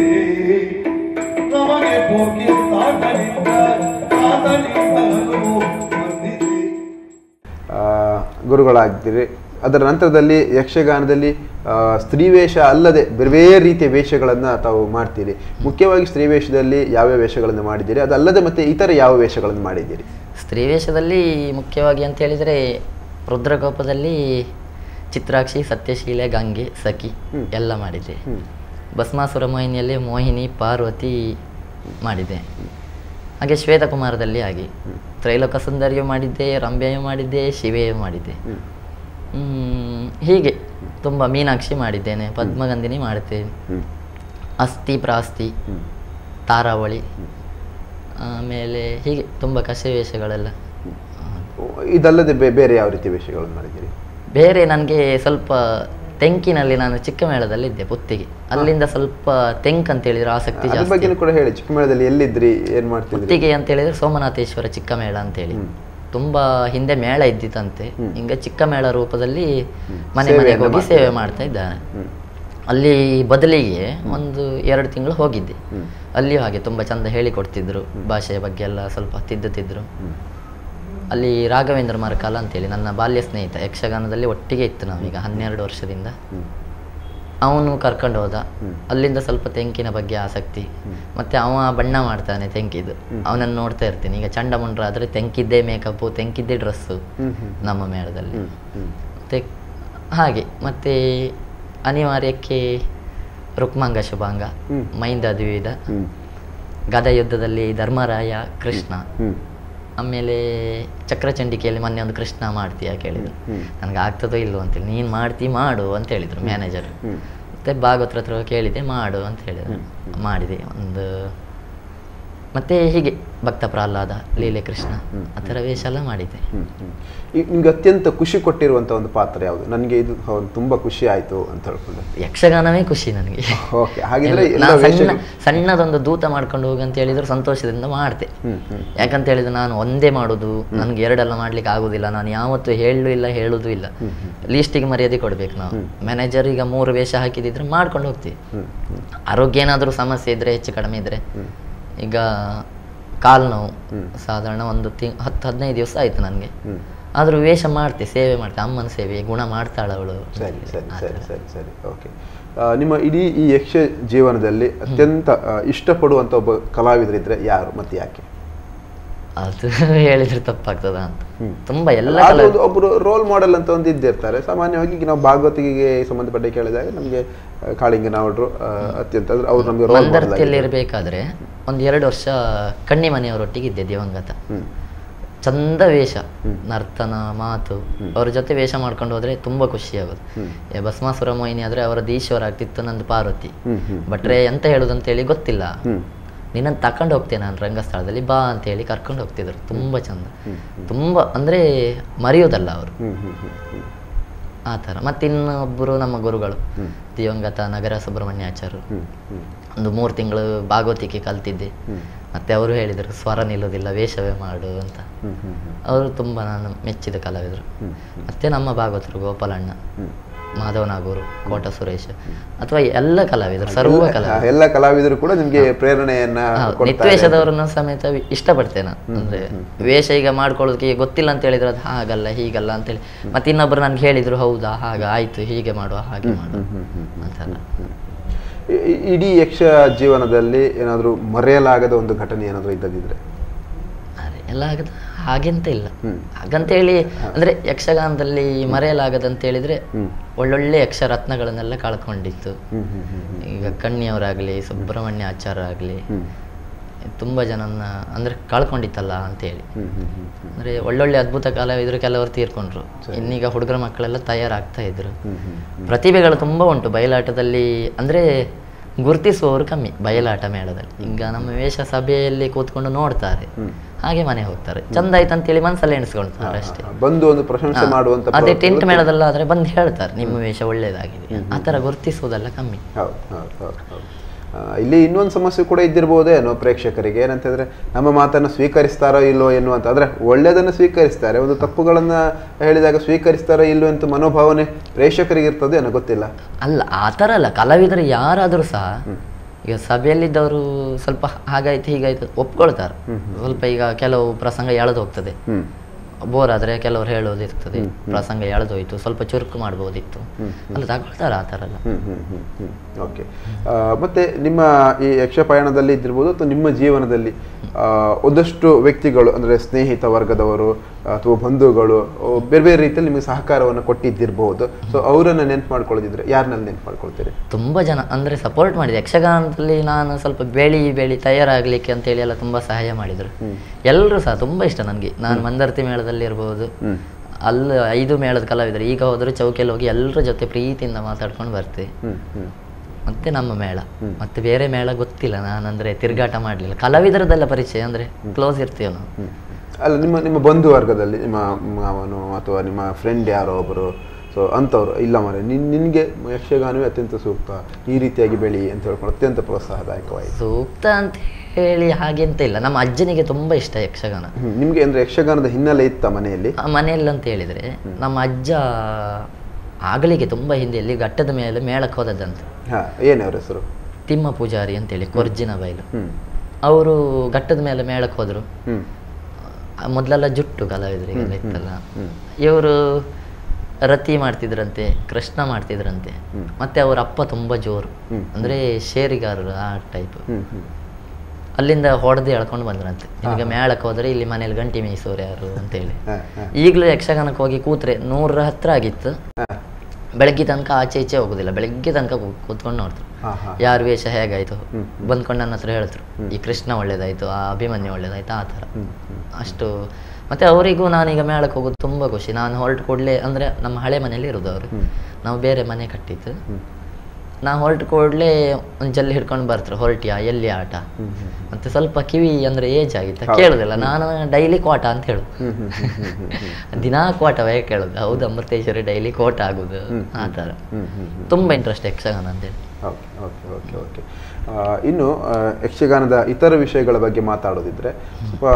ನಮಗೆ ಹೋಗಿ ತಾತನಿಂದ ತಾತನಿಂದ ಅಣುವು ಬಂದಿದೆ ಆ, ಗುರುಗಳಾಗಿದ್ದೀರಿ ಅದರ ನಂತರದಲ್ಲಿ ಯಕ್ಷಗಾನದಲ್ಲಿ ಆ, ಸ್ತ್ರೀ ವೇಷ ಅಲ್ಲದೆ ಬೇರೆ ಬೇರೆ ರೀತಿಯ ವೇಷಗಳನ್ನು ತಾವು ಮಾಡ್ತೀರಿ ಮುಖ್ಯವಾಗಿ ಸ್ತ್ರೀ ವೇಷದಲ್ಲಿ ಯಾವ್ಯಾವ ವೇಷಗಳನ್ನು ಮಾಡಿದ್ದೀರಿ ಅದಲ್ಲದೆ ಮತ್ತೆ ಇತರ ಯಾವ ವೇಷಗಳನ್ನು ಮಾಡಿದ್ದೀರಿ ಸ್ತ್ರೀ ವೇಷದಲ್ಲಿ ಮುಖ್ಯವಾಗಿ ಅಂತ ಹೇಳಿದರೆ ರುದ್ರಕೋಪದಲ್ಲಿ ಚಿತ್ರಾಕ್ಷಿ ಸತ್ಯಶೀಲೆ ಗಂಗೆ ಸಖಿ ಎಲ್ಲ ಮಾಡಿದೆ ಹ್ಮ್. ಭಸ್ಮಾಸುರ ಮೋಹಿನಿಯಲ್ಲಿ ಮೋಹಿನಿ ಪಾರ್ವತಿ ಮಾಡಿದೆ ಹಾಗೆ ಶ್ವೇತಕುಮಾರದಲ್ಲಿ ಹಾಗೆ ತ್ರೈಲೋಕ ಸುಂದರಿಯು ಮಾಡಿದ್ದೆ ರಂಭೆಯು ಮಾಡಿದ್ದೆ ಶಿವೆಯು ಮಾಡಿದ್ದೆ ಹ್ಮ್. ಹ್ಮ್, ಹೀಗೆ ತುಂಬ ಮೀನಾಕ್ಷಿ ಮಾಡಿದ್ದೇನೆ ಪದ್ಮಗಂಧಿನಿ ಮಾಡುತ್ತೇನೆ ಹ್ಮ್. ಅಸ್ಥಿ ಪ್ರಾಸ್ತಿ ಹ್ಮ್. ತಾರಾವಳಿ ಆಮೇಲೆ ಹೀಗೆ ತುಂಬ ಕಷ ವೇಷಗಳೆಲ್ಲ ಇದಲ್ಲದೆ ಬೇ- ಬೇರೆ ಯಾವ ರೀತಿಯ ವೇಷಗಳನ್ನು ಮಾಡಿದ್ದೀರಿ ಬೇರೆ ನನಗೆ ಸ್ವಲ್ಪ ತೆಂಕಿನಲ್ಲಿ ನಾನು ಚಿಕ್ಕಮೇಳದಲ್ಲಿ ಇದ್ದೆ ಪುತ್ತಿಗೆ ಅಲ್ಲಿಂದ ಸ್ವಲ್ಪ ತೆಂಕ್ ಅಂತ ಹೇಳಿದ್ರೆ ಆಸಕ್ತಿ ಅದ್ರ ಜಾಸ್ತಿ ಬಗ್ಗೆನೂ ಕೂಡ ಹೇಳಿ ಚಿಕ್ಕಮೇಳದಲ್ಲಿ ಎಲ್ಲಿದ್ರಿ ಏನ್ ಮಾಡ್ತಿದ್ರಿ ಪುತ್ತಿಗೆ ಅಂತ ಹೇಳಿದ್ರೆ ಸೋಮನಾಥೇಶ್ವರ ಚಿಕ್ಕ ಮೇಳ ಅಂತೇಳಿ ಹ್ಮ್. ತುಂಬಾ ಹಿಂದೆ ಮೇಳ ಇದ್ದಿತ್ತಂತೆ ಹ್ಮ್. ಹಿಂಗ ಚಿಕ್ಕ ಮೇಳ ರೂಪದಲ್ಲಿ ಮನೆ ಸೇವೆಯನ್ನ ಮನೆಗೆ ಹೋಗಿ ಮಾಡ್ತಾ ಸೇವೆ ಇದ್ದಾರೆ. ಮಾಡ್ತಾ ಇದ್ದಾನೆ ಹ್ಮ್. ಅಲ್ಲಿ ಬದಲಿಗೆ ಒಂದು ಎರಡು ತಿಂಗಳು ಹೋಗಿದ್ದೆ ಹ್ಮ್. ಅಲ್ಲಿಯೂ ಹಾಗೆ ತುಂಬ ಚಂದ ಹೇಳಿಕೊಡ್ತಿದ್ರು ಭಾಷೆಯ ಬಗ್ಗೆ ಎಲ್ಲ ಸ್ವಲ್ಪ ತಿದ್ದುತ್ತಿದ್ರು ಹ್ಮ್. ಅಲ್ಲಿ ರಾಘವೇಂದ್ರ ಮರಕಾಲ ಅಂತೇಳಿ ನನ್ನ ಬಾಲ್ಯ ಸ್ನೇಹಿತ ಯಕ್ಷಗಾನದಲ್ಲಿ ಒಟ್ಟಿಗೆ ಇತ್ತು ನಾವೀಗ ಹನ್ನೆರಡು ವರ್ಷದಿಂದ ಹ್ಮ್. ಅವನು ಕರ್ಕೊಂಡು ಹೋದ ಹ್ಮ್. ಅಲ್ಲಿಂದ ಸ್ವಲ್ಪ ತೆಂಕಿನ ಬಗ್ಗೆ ಆಸಕ್ತಿ ಮತ್ತೆ ಅವ ಬಣ್ಣ ಮಾಡ್ತಾನೆ ತೆಂಕಿದ್ದು ಅವನನ್ನು ನೋಡ್ತಾ ಇರ್ತೀನಿ ಈಗ ಚಂಡಮುಂಡ್ರ ಆದರೆ ತೆಂಕಿದ್ದೇ ಮೇಕಪ್ಪು ತೆಂಕಿದ್ದೇ ಡ್ರೆಸ್ಸು ಹ್ಮ್. ಹ್ಮ್. ನಮ್ಮ ಮೇಳದಲ್ಲಿ ಹ್ಮ್. ಹ್ಮ್. ಮತ್ತೆ ಹಾಗೆ ಮತ್ತೆ ಅನಿವಾರ್ಯಕ್ಕೆ ರುಕ್ಮಾಂಗ ಶುಭಾಂಗ ಹ್ಮ್. ಮೈಂದ ದ್ವಿಧ ಹ್ಮ್. ಗದ ಯುದ್ಧದಲ್ಲಿ ಧರ್ಮರಾಯ ಕೃಷ್ಣ ಹ್ಮ್. ಆಮೇಲೆ ಚಕ್ರಚಂಡಿಕೆಯಲ್ಲಿ ಮೊನ್ನೆ ಒಂದು ಕೃಷ್ಣ ಮಾಡ್ತೀಯಾ ಕೇಳಿದ್ರು ಹ್ಮ್. ನನಗೆ ಆಗ್ತದೋ ಇಲ್ವೋ ಅಂತೇಳಿ ನೀನು ಮಾಡ್ತಿ ಮಾಡು ಅಂತ ಹೇಳಿದ್ರು ಮ್ಯಾನೇಜರ್ ಹ್ಮ್. ಮತ್ತೆ ಭಾಗವತ್ರ ಹತ್ರ ಕೇಳಿದೆ ಮಾಡು ಅಂತ ಹೇಳಿದ್ರು ಮಾಡಿದೆ ಒಂದು ಮತ್ತೆ ಹೀಗೆ ಭಕ್ತ ಪ್ರಹ್ಲಾದ ಲೀಲೆ ಕೃಷ್ಣ ಆ ಥರ ವೇಷ ಎಲ್ಲ ಮಾಡಿದ್ದೆ ಹ್ಮ್. ಹ್ಮ್. ಈ- ನಿಮ್ಗೆ ಅತ್ಯಂತ ಖುಷಿ ಕೊಟ್ಟಿರುವಂತ ಒಂದು ಪಾತ್ರ ಯಾವುದು ನನಗೆ ಇದು ಹೌದು ತುಂಬಾ ಖುಷಿ ಆಯ್ತು ಅಂತ ಹೇಳ್ಕೊಂಡು ಯಕ್ಷಗಾನವೇ ಖುಷಿ ನನಗೆ ಓಕೆ ಹಾಗಿದ್ರೆ ಎಲ್ಲ ನಾನು ಸಣ್ಣ ವೇಷಗಳು- ಸಣ್ಣದೊಂದು ದೂತ ಮಾಡ್ಕೊಂಡು ಹೋಗಿ ಅಂತ ಹೇಳಿದ್ರು ಸಂತೋಷದಿಂದ ಮಾಡ್ತೆ ಹ್ಮ್. ಹ್ಮ್. ಯಾಕಂತ ಹೇಳಿದ್ರೆ ನಾನು ಒಂದೇ ಮಾಡೋದು ನನಗೆ ಎರಡೆಲ್ಲ ಮಾಡ್ಲಿಕ್ಕೆ ಆಗೋದಿಲ್ಲ ನಾನು ಯಾವತ್ತೂ ಹೇಳಲು ಇಲ್ಲ ಹೇಳೋದು ಇಲ್ಲ ಲೀಸ್ಟಿಗೆ ಮರ್ಯಾದೆ ಕೊಡ್ಬೇಕು ನಾವು ಮ್ಯಾನೇಜರ್ ಈಗ ಮೂರು ವೇಷ ಹಾಕಿದಿದ್ರೆ ಮಾಡ್ಕೊಂಡು ಹೋಗ್ತೀವಿ ಹ್ಮ್. ಹ್ಮ್. ಆರೋಗ್ಯ ಏನಾದರೂ ಸಮಸ್ಯೆ ಇದ್ರೆ ಹೆಚ್ಚು ಕಡಿಮೆ ಇದ್ರೆ ಈಗ ಕಾಲು ನೋವು ಸಾಧಾರಣ ಒಂದು ತಿಂಗ್ ಹತ್ತು ಹದಿನೈದು ದಿವಸ ಆಯ್ತು ನನಗೆ ಹ್ಮ್. ಆದರೂ ವೇಷ ಮಾಡ್ತೆ ಸೇವೆ ಮಾಡ್ತೆ ಅಮ್ಮನ ಸೇವೆ ಗುಣ ಮಾಡ್ತಾಳೆ ಅವಳು ಸರಿ ಸರಿ ಸರಿ ಸರಿ ಸರಿ ಓಕೆ ನಿಮ್ಮ ಇಡೀ ಈ ಯಕ್ಷ ಜೀವನದಲ್ಲಿ ಅತ್ಯಂತ ಆ, ಇಷ್ಟಪಡುವಂತ ಒಬ್ಬ ಕಲಾವಿದರಿದ್ರೆ ಯಾರು ಮತ್ತೆ ಯಾಕೆ ಅದು ಹೇಳಿದ್ರೆ ತಪ್ಪಾಗ್ತದ ಅಂತ ಹ್ಮ್. ತುಂಬ ಎಲ್ಲ ಆದ್ರೂ ಕಲಾ ಒಂದು ಒಬ್ರು ರೋಲ್ ಮಾಡೆಲ್ ಅಂತ ಒಂದು ಇದ್ದಿರ್ತಾರೆ ಸಾಮಾನ್ಯವಾಗಿ ಈಗ ನಾವು ಭಾಗವತಿಗೆ ಸಂಬಂಧಪಟ್ಟ ಕೇಳಿದಾಗ ನಮಗೆ ಕಾಳಿಂಗ ನಾವಡ್ರು ಆ, ಅತ್ಯಂತ ಅಂದ್ರೆ ಅವ್ರು ನಮಗೆ ರೋಲ್ ಮಂದರ್ತಿಯಲ್ಲಿ ಇರಬೇಕಾದ್ರೆ ಒಂದು ಎರಡು ವರ್ಷ ಕಣ್ಣಿ ಮನೆಯವರೊಟ್ಟಿಗೆ ಇದ್ದೆ ದಿವಂಗತ ಹ್ಮ್ ಚಂದ ವೇಷ ನರ್ತನ ಮಾತು ಅವ್ರ ಜೊತೆ ವೇಷ ಮಾಡ್ಕೊಂಡು ಹೋದ್ರೆ ತುಂಬಾ ಖುಷಿ ಆಗೋದು ಹ್ಮ್. ಏ ಭಸ್ಮಾಸುರ ಮೋಹಿನಿ ಆದ್ರೆ ಅವರದ್ದು ಈಶ್ವರ ಆಗ್ತಿತ್ತು ನಂದು ಪಾರ್ವತಿ ಹ್ಮ್ ಹ್ಮ್ ಭಟ್ರೆ ಎಂತ ಹೇಳುದು ಅಂತೇಳಿ ಗೊತ್ತಿಲ್ಲ ಹ್ಮ್ ನಿನ್ನನ್ನು ತಕೊಂಡು ಹೋಗ್ತೇನೆ ನಾನು ರಂಗಸ್ಥಳದಲ್ಲಿ ಬಾ ಅಂತೇಳಿ ಕರ್ಕೊಂಡು ಹೋಗ್ತಿದ್ರು ತುಂಬ ಚಂದ ತುಂಬ ಅಂದರೆ ಮರೆಯೋದಲ್ಲ ಅವರು ಹ್ಮ್ ಹ್ಮ್ ಹ್ಮ್ ಹ್ಮ್ ಆ ಥರ ಮತ್ತು ಇನ್ನೊಬ್ಬರು ನಮ್ಮ ಗುರುಗಳು ದಿವಂಗತ ನಗರ ಸುಬ್ರಹ್ಮಣ್ಯಾಚಾರ್ಯರು ಹ್ಮ್ ಹ್ಮ್ ಒಂದು ಮೂರು ತಿಂಗಳು ಭಾಗವತಿಕೆ ಕಲ್ತಿದ್ದೆ ಹ್ಮ್. ಮತ್ತೆ ಅವರು ಹೇಳಿದರು ಸ್ವರ ನಿಲ್ಲೋದಿಲ್ಲ ವೇಷವೇ ಮಾಡು ಅಂತ ಹ್ಮ್ ಹ್ಮ್ ಹ್ಮ್ ಅವರು ತುಂಬ ನಾನು ಮೆಚ್ಚಿದ ಕಲಾವಿದರು ಹ್ಮ್ ಮತ್ತೆ ನಮ್ಮ ಭಾಗವತರು ಗೋಪಾಲಣ್ಣ ಹ್ಮ್ ಮಾಧವನಾಗೂರು ಕೋಟ ಸುರೇಶ್ ಅಥವಾ ಎಲ್ಲ ಕಲಾವಿದರು ಸರ್ವ ಎಲ್ಲ- ಕಲಾವಿದರು ಎಲ್ಲ ಕಲಾವಿದರು ಕೂಡ ನಿಮ್ಗೆ ಪ್ರೇರಣೆಯನ್ನ ಹೌದು, ಕೊಡ್ತಾರೆ. ನಿತ್ವೇಷದವರನ್ನು ಸಮೇತ ವಿ- ಇಷ್ಟಪಡ್ತೇನೆ ನಾನು. ಅಂದ್ರೆ ವೇಷ ಈಗ ಮಾಡ್ಕೊಳ್ಳೋದಕ್ಕೆ ಗೊತ್ತಿಲ್ಲ ಅಂತ ಹೇಳಿದ್ರೆ ಅದು ಹಾಗಲ್ಲ ಹೀಗಲ್ಲ ಅಂತೇಳಿ ಮತ್ತೆ ಇನ್ನೊಬ್ರು ನನ್ಗೆ ಹೇಳಿದ್ರು ಹೌದಾ ಹಾಗ ಆಯ್ತು ಹೀಗೆ ಮಾಡುವ ಹಾಗೆ ಮಾಡುವ ಅಂತೆಲ್ಲ ಇ- ಇ- ಇಡೀ ಯಕ್ಷ ಜೀವನದಲ್ಲಿ ಏನಾದರೂ ಮರೆಯಲಾಗದ ಒಂದು ಘಟನೆ ಏನಾದರೂ ಇದ್ದದಿದ್ರೆ ಅರೆ, ಎಲ್ಲ ಆಗದ ಹಾಗೆಂತ ಇಲ್ಲ ಹ್ಮ್. ಹಾಗಂತೇಳಿ ಅಂದ್ರೆ ಯಕ್ಷಗಾನದಲ್ಲಿ ಮರೆಯಲಾಗದಂತ ಹೇಳಿದ್ರೆ ಹ್ಮ್. ಒಳ್ಳೊಳ್ಳೆ ಯಕ್ಷ ರತ್ನಗಳನ್ನೆಲ್ಲ ಕಳ್ಕೊಂಡಿತ್ತು ಹ್ಮ್ ಹ್ಮ್ ಹ್ಮ್ ಹ್ಮ್ ಈಗ ಕಣ್ಣಿಯವರಾಗ್ಲಿ ಸುಬ್ರಹ್ಮಣ್ಯ ಆಚಾರ್ಯ ಆಗಲಿ ಹ್ಮ್ ತುಂಬ ಜನನ್ನ ಅಂದ್ರೆ ಕಳ್ಕೊಂಡಿತ್ತಲ್ಲ ಅಂತೇಳಿ ಹ್ಮ್ ಹ್ಮ್ ಹ್ಮ್ ಹ್ಮ್ ಅಂದ್ರೆ ಒಳ್ಳೊಳ್ಳೆ ಅದ್ಭುತ ಕಲಾವಿದರು ಕೆಲವರು ತೀರ್ಕೊಂಡ್ರು ಇನ್ನೀಗ ಹುಡುಗರ ಮಕ್ಕಳೆಲ್ಲ ತಯಾರಾಗ್ತಾ ಇದ್ರು ಹ್ಮ್ ಹ್ಮ್ ಪ್ರತಿಭೆಗಳು ತುಂಬ ಉಂಟು ಬಯಲಾಟದಲ್ಲಿ ಅಂದ್ರೆ ಗುರುತಿಸುವವರು ಕಮ್ಮಿ ಬಯಲಾಟ ಮೇಳದಲ್ಲಿ ಈಗ ನಮ್ಮ ವೇಷ ಸಭೆಯಲ್ಲಿ ಕೂತ್ಕೊಂಡು ನೋಡ್ತಾರೆ ಹಾಗೆ ಮನೆ ಹೋಗ್ತಾರೆ ಚಂದ ಆಯ್ತು ಅಂತೇಳಿ ಮನಸ್ಸಲ್ಲಿ ಎಣಿಸ್ಕೊಳ್ತಾರೆ ಅಷ್ಟೇ ಬಂದು ಒಂದು ಪ್ರಶಂಸೆ ಮಾಡುವಂತ ಅದೇ ಟೆಂಟ್ ಮೇಳದಲ್ಲಾದ್ರೆ ಬಂದು ಹೇಳ್ತಾರೆ ನಿಮ್ಮ ವೇಷ ಒಳ್ಳೇದಾಗಿದೆ ಆ ಥರ ಗುರುತಿಸುವುದೆಲ್ಲ ಕಮ್ಮಿ ಹೌದು ಹೌದು ಹೌದು ಹೌದು ಆ, ಇಲ್ಲಿ ಇನ್ನೊಂದು ಸಮಸ್ಯೆ ಕೂಡ ಇದ್ದಿರ್ಬೋದೇನೋ ಪ್ರೇಕ್ಷಕರಿಗೆ ಏನಂತಂದ್ರೆ ನಮ್ಮ ಮಾತನ್ನು ಸ್ವೀಕರಿಸ್ತಾರೋ ಇಲ್ಲೋ ಎನ್ನುವಂತ ಅಂದ್ರೆ ಒಳ್ಳೆಯದನ್ನು ಸ್ವೀಕರಿಸ್ತಾರೆ ಒಂದು ತಪ್ಪುಗಳನ್ನ ಹೇಳಿದಾಗ ಸ್ವೀಕರಿಸ್ತಾರೋ ಇಲ್ಲೋ ಅಂತ ಮನೋಭಾವನೆ ಪ್ರೇಕ್ಷಕರಿಗೆ ಇರ್ತದೆ ಏನೋ ಗೊತ್ತಿಲ್ಲ ಅಲ್ಲ ಆ ಥರ ಅಲ್ಲ ಕಲಾವಿದರು ಯಾರಾದರೂ ಸಹ ಈಗ ಸಭೆಯಲ್ಲಿದ್ದವರು ಸ್ವಲ್ಪ ಹಾಗಾಯ್ತು ಹೀಗಾಯ್ತು ಒಪ್ಕೊಳ್ತಾರೆ ಸ್ವಲ್ಪ ಈಗ ಕೆಲವು ಪ್ರಸಂಗ ಎಳೆದು ಹೋಗ್ತದೆ ಹ್ಮ್ ಬೋರ್ ಆದರೆ ಕೆಲವರು ಹೇಳೋದಿರ್ತದೆ ಪ್ರಸಂಗ ಎಳೆದೋಯ್ತು ಸ್ವಲ್ಪ ಚುರುಕು ಮಾಡ್ಬೋದಿತ್ತು ಅಲ್ಲ ತಗೊಳ್ತಾರೆ ಆ ಥರ ಎಲ್ಲ ಹ್ಮ್ ಹ್ಮ್ ಹ್ಮ್ ಹ್ಮ್ ಓಕೆ ಮತ್ತೆ ನಿಮ್ಮ ಈ ಯಕ್ಷ ಪಯಣದಲ್ಲಿ ಇದ್ದಿರ್ಬೋದು ಅಥವಾ ನಿಮ್ಮ ಜೀವನದಲ್ಲಿ ಆ, ಒಂದಷ್ಟು ವ್ಯಕ್ತಿಗಳು ಅಂದ್ರೆ ಸ್ನೇಹಿತ ವರ್ಗದವರು ಅಥವಾ ಬಂಧುಗಳು ಆ, ಬೇರೆ ಬೇರೆ ರೀತಿಯಲ್ಲಿ ನಿಮಗೆ ಸಹಕಾರವನ್ನು ಕೊಟ್ಟಿದ್ದಿರ್ಬೋದು ಸೊ ಅವರನ್ನ ನೆನ್ಪು ಮಾಡ್ಕೊಳ್ಳೋದಿದ್ರೆ ಯಾರನ್ನಲ್ಲಿ ನೆನ್ಪು ಮಾಡ್ಕೊಳ್ತೀರಿ ತುಂಬ ಜನ ಅಂದರೆ ಸಪೋರ್ಟ್ ಮಾಡಿದೆ ಯಕ್ಷಗಾನದಲ್ಲಿ ನಾನು ಸ್ವಲ್ಪ ಬೆಳಿ ಬೆಳಿ ತಯಾರಾಗಲಿಕ್ಕೆ ಅಂತೇಳಿ ಎಲ್ಲ ತುಂಬ ಸಹಾಯ ಮಾಡಿದರು ಎಲ್ಲರೂ ಸಹ ತುಂಬ ಇಷ್ಟ ನನಗೆ ನಾನು ಮಂದರ್ತಿ ಮೇಳದಲ್ಲಿ ಇರ್ಬೋದು ಹ್ಮ್ ಅಲ್ಲಿ ಐದು ಮೇಳದ ಕಲಾವಿದರು ಈಗ ಹೋದರೂ ಚೌಕಿಯಲ್ಲಿ ಹೋಗಿ ಎಲ್ಲರ ಜೊತೆ ಪ್ರೀತಿಯಿಂದ ಮಾತಾಡ್ಕೊಂಡು ಬರ್ತೀವಿ ಹ್ಮ್ ಹ್ಮ್ ಮತ್ತೆ ನಮ್ಮ ಮೇಳ ಮತ್ತೆ ಬೇರೆ ಮೇಳ ಗೊತ್ತಿಲ್ಲ ನಾನಂದ್ರೆ ತಿರುಗಾಟ ಮಾಡಲಿಲ್ಲ ಕಲಾವಿದರದೆಲ್ಲ ಪರಿಚಯ ಅಂದ್ರೆ ಕ್ಲೋಸ್ ಇರ್ತೀವಿ ನಾವು ಹ್ಮ್. ಅಲ್ಲ ನಿಮ್ಮ ನಿಮ್ಮ ಬಂಧು ವರ್ಗದಲ್ಲಿ ನಿಮ್ಮ ಮಾವನು ಅಥವಾ ನಿಮ್ಮ ಫ್ರೆಂಡ್ ಯಾರೋ ಒಬ್ಬರು ಸೊ ಅಂಥವ್ರು ಇಲ್ಲ ಮರೆ ನಿನ್ ನಿನಗೆ ಯಕ್ಷಗಾನವೇ ಅತ್ಯಂತ ಸೂಕ್ತ ಈ ರೀತಿಯಾಗಿ ಬೆಳಿ ಅಂತ ಹೇಳ್ಕೊಂಡು ಅತ್ಯಂತ ಪ್ರೋತ್ಸಾಹದಾಯಕವಾಯಿತು ಸೂಕ್ತ ಅಂತ ಹೇಳಿ ಹಾಗೆಂತ ಇಲ್ಲ ನಮ್ಮ ಅಜ್ಜನಿಗೆ ತುಂಬಾ ಇಷ್ಟ ಯಕ್ಷಗಾನ ಹ್ಮ್. ನಿಮ್ಗೆ ಅಂದ್ರೆ ಯಕ್ಷಗಾನದ ಹಿನ್ನೆಲೆ ಇತ್ತ ಮನೆಯಲ್ಲಿ ಆ ಮನೆಯಲ್ಲಿ ಅಂತ ಹೇಳಿದ್ರೆ ನಮ್ಮ ಅಜ್ಜ ಆಗಲಿಗೆ ತುಂಬಾ ಹಿಂದೆಯಲ್ಲಿ ಘಟ್ಟದ ಮೇಲೆ ಮೇಳಕ್ಕೆ ಹೋದದ್ದಂತೆ ಹಾ ಏನು ಅವ್ರ ಹೆಸರು ತಿಮ್ಮ ಪೂಜಾರಿ ಅಂತೇಳಿ ಕೊರ್ಜಿನ ಬೈಲು ಹ್ಮ್ ಅವರು ಘಟ್ಟದ ಮೇಲೆ ಮೇಳಕ್ಕೆ ಹೋದ್ರು ಹ್ಮ್ ಆ ಮೊದಲೆಲ್ಲ ಜುಟ್ಟು ಕಲಾವಿದರಿಗೆಲ್ಲ ಇತ್ತಲ್ಲ ಇವರು ರತಿ ಮಾಡ್ತಿದ್ರಂತೆ ಕೃಷ್ಣ ಮಾಡ್ತಿದ್ರಂತೆ ಮತ್ತೆ ಅವ್ರ ಅಪ್ಪ ತುಂಬಾ ಜೋರು ಅಂದ್ರೆ ಶೇರಿಗಾರರು ಆ ಟೈಪ್ ಹ್ಮ್ ಹ್ಮ್ ಅಲ್ಲಿಂದ ಹೊಡೆದು ಎಳ್ಕೊಂಡು ಬಂದ್ರಂತೆ ನಿಮಗೆ ಮೇಳಕ್ಕೆ ಹೋದ್ರೆ ಇಲ್ಲಿ ಮನೇಲಿ ಗಂಟಿ ಮೇಯಿಸೋರು ಯಾರು ಅಂತೇಳಿ ಹಾ ಹಾ ಈಗಲೂ ಯಕ್ಷಗಾನಕ್ಕೆ ಹೋಗಿ ಕೂತ್ರೆ ನೂರರ ಹತ್ರ ಆಗಿತ್ತು ಹಾ ಬೆಳಗ್ಗೆ ತನಕ ಆಚೆ ಈಚೆ ಹೋಗುದಿಲ್ಲ ಬೆಳಗ್ಗೆ ತನಕ ಕೂ- ಕೂತ್ಕೊಂಡು ನೋಡ್ತಾರೆ ಹಾ ಹಾ ಯಾರ ವೇಷ ಹೇಗಾಯ್ತು ಬಂದ್ಕೊಂಡು ನನ್ನ ಹತ್ರ ಹೇಳ್ತಾರೆ ಈ ಕೃಷ್ಣ ಒಳ್ಳೇದಾಯ್ತು ಆ ಅಭಿಮನ್ಯು ಒಳ್ಳೇದಾಯ್ತು ಆ ಥರ ಅಷ್ಟು ಮತ್ತೆ ಅವರಿಗೂ ನಾನೀಗ ಮೇಳಕ್ಕೆ ಹೋಗೋದು ತುಂಬ ಖುಷಿ ನಾನು ಹೊರಟು ಕೂಡಲೇ ಅಂದರೆ ನಮ್ಮ ಹಳೆ ಮನೇಲಿ ಇರೋದು ಅವರು ನಾವು ಬೇರೆ ಮನೆ ಕಟ್ಟಿದ್ದು ನಾವು ಹೊರಟು ಕೂಡಲೇ ಒಂದು ಜಲ್ಲಿ ಹಿಡ್ಕೊಂಡು ಬರ್ತಾರೆ ಹೊರಟಿಯಾ ಎಲ್ಲಿ ಆಟ ಮತ್ತೆ ಸ್ವಲ್ಪ ಕಿವಿ ಅಂದರೆ ಏಜ್ ಆಗಿತ್ತು ಕೇಳೋದಿಲ್ಲ ನಾನು ಡೈಲಿ ಕೋಟ ಅಂತ ಹೇಳೋದು ಹ್ಮ್ ಹ್ಮ್ ಹ್ಮ್ ಹ್ಮ್ ಹ್ಮ್ ಹ್ಮ್ ದಿನಾ ಕೋಟವೇ ಕೇಳೋದು ಹೌದು ಅಮೃತೇಶ್ವರಿ ಡೈಲಿ ಕೋಟ ಆಗೋದು ಆ ಥರ ಹ್ಮ್ ಹ್ಮ್ ಹ್ಮ್ ತುಂಬ ಇಂಟ್ರೆಸ್ಟ್ ಯಕ್ಷಗಾನ ಅಂತೇಳಿ ಓಕೆ ಓಕೆ ಓಕೆ ಓಕೆ ಆ, ಇನ್ನು ಆ, ಯಕ್ಷಗಾನದ ಇತರ ವಿಷಯಗಳ ಬಗ್ಗೆ ಮಾತಾಡೋದಿದ್ರೆ ಸ್ವಲ್ಪ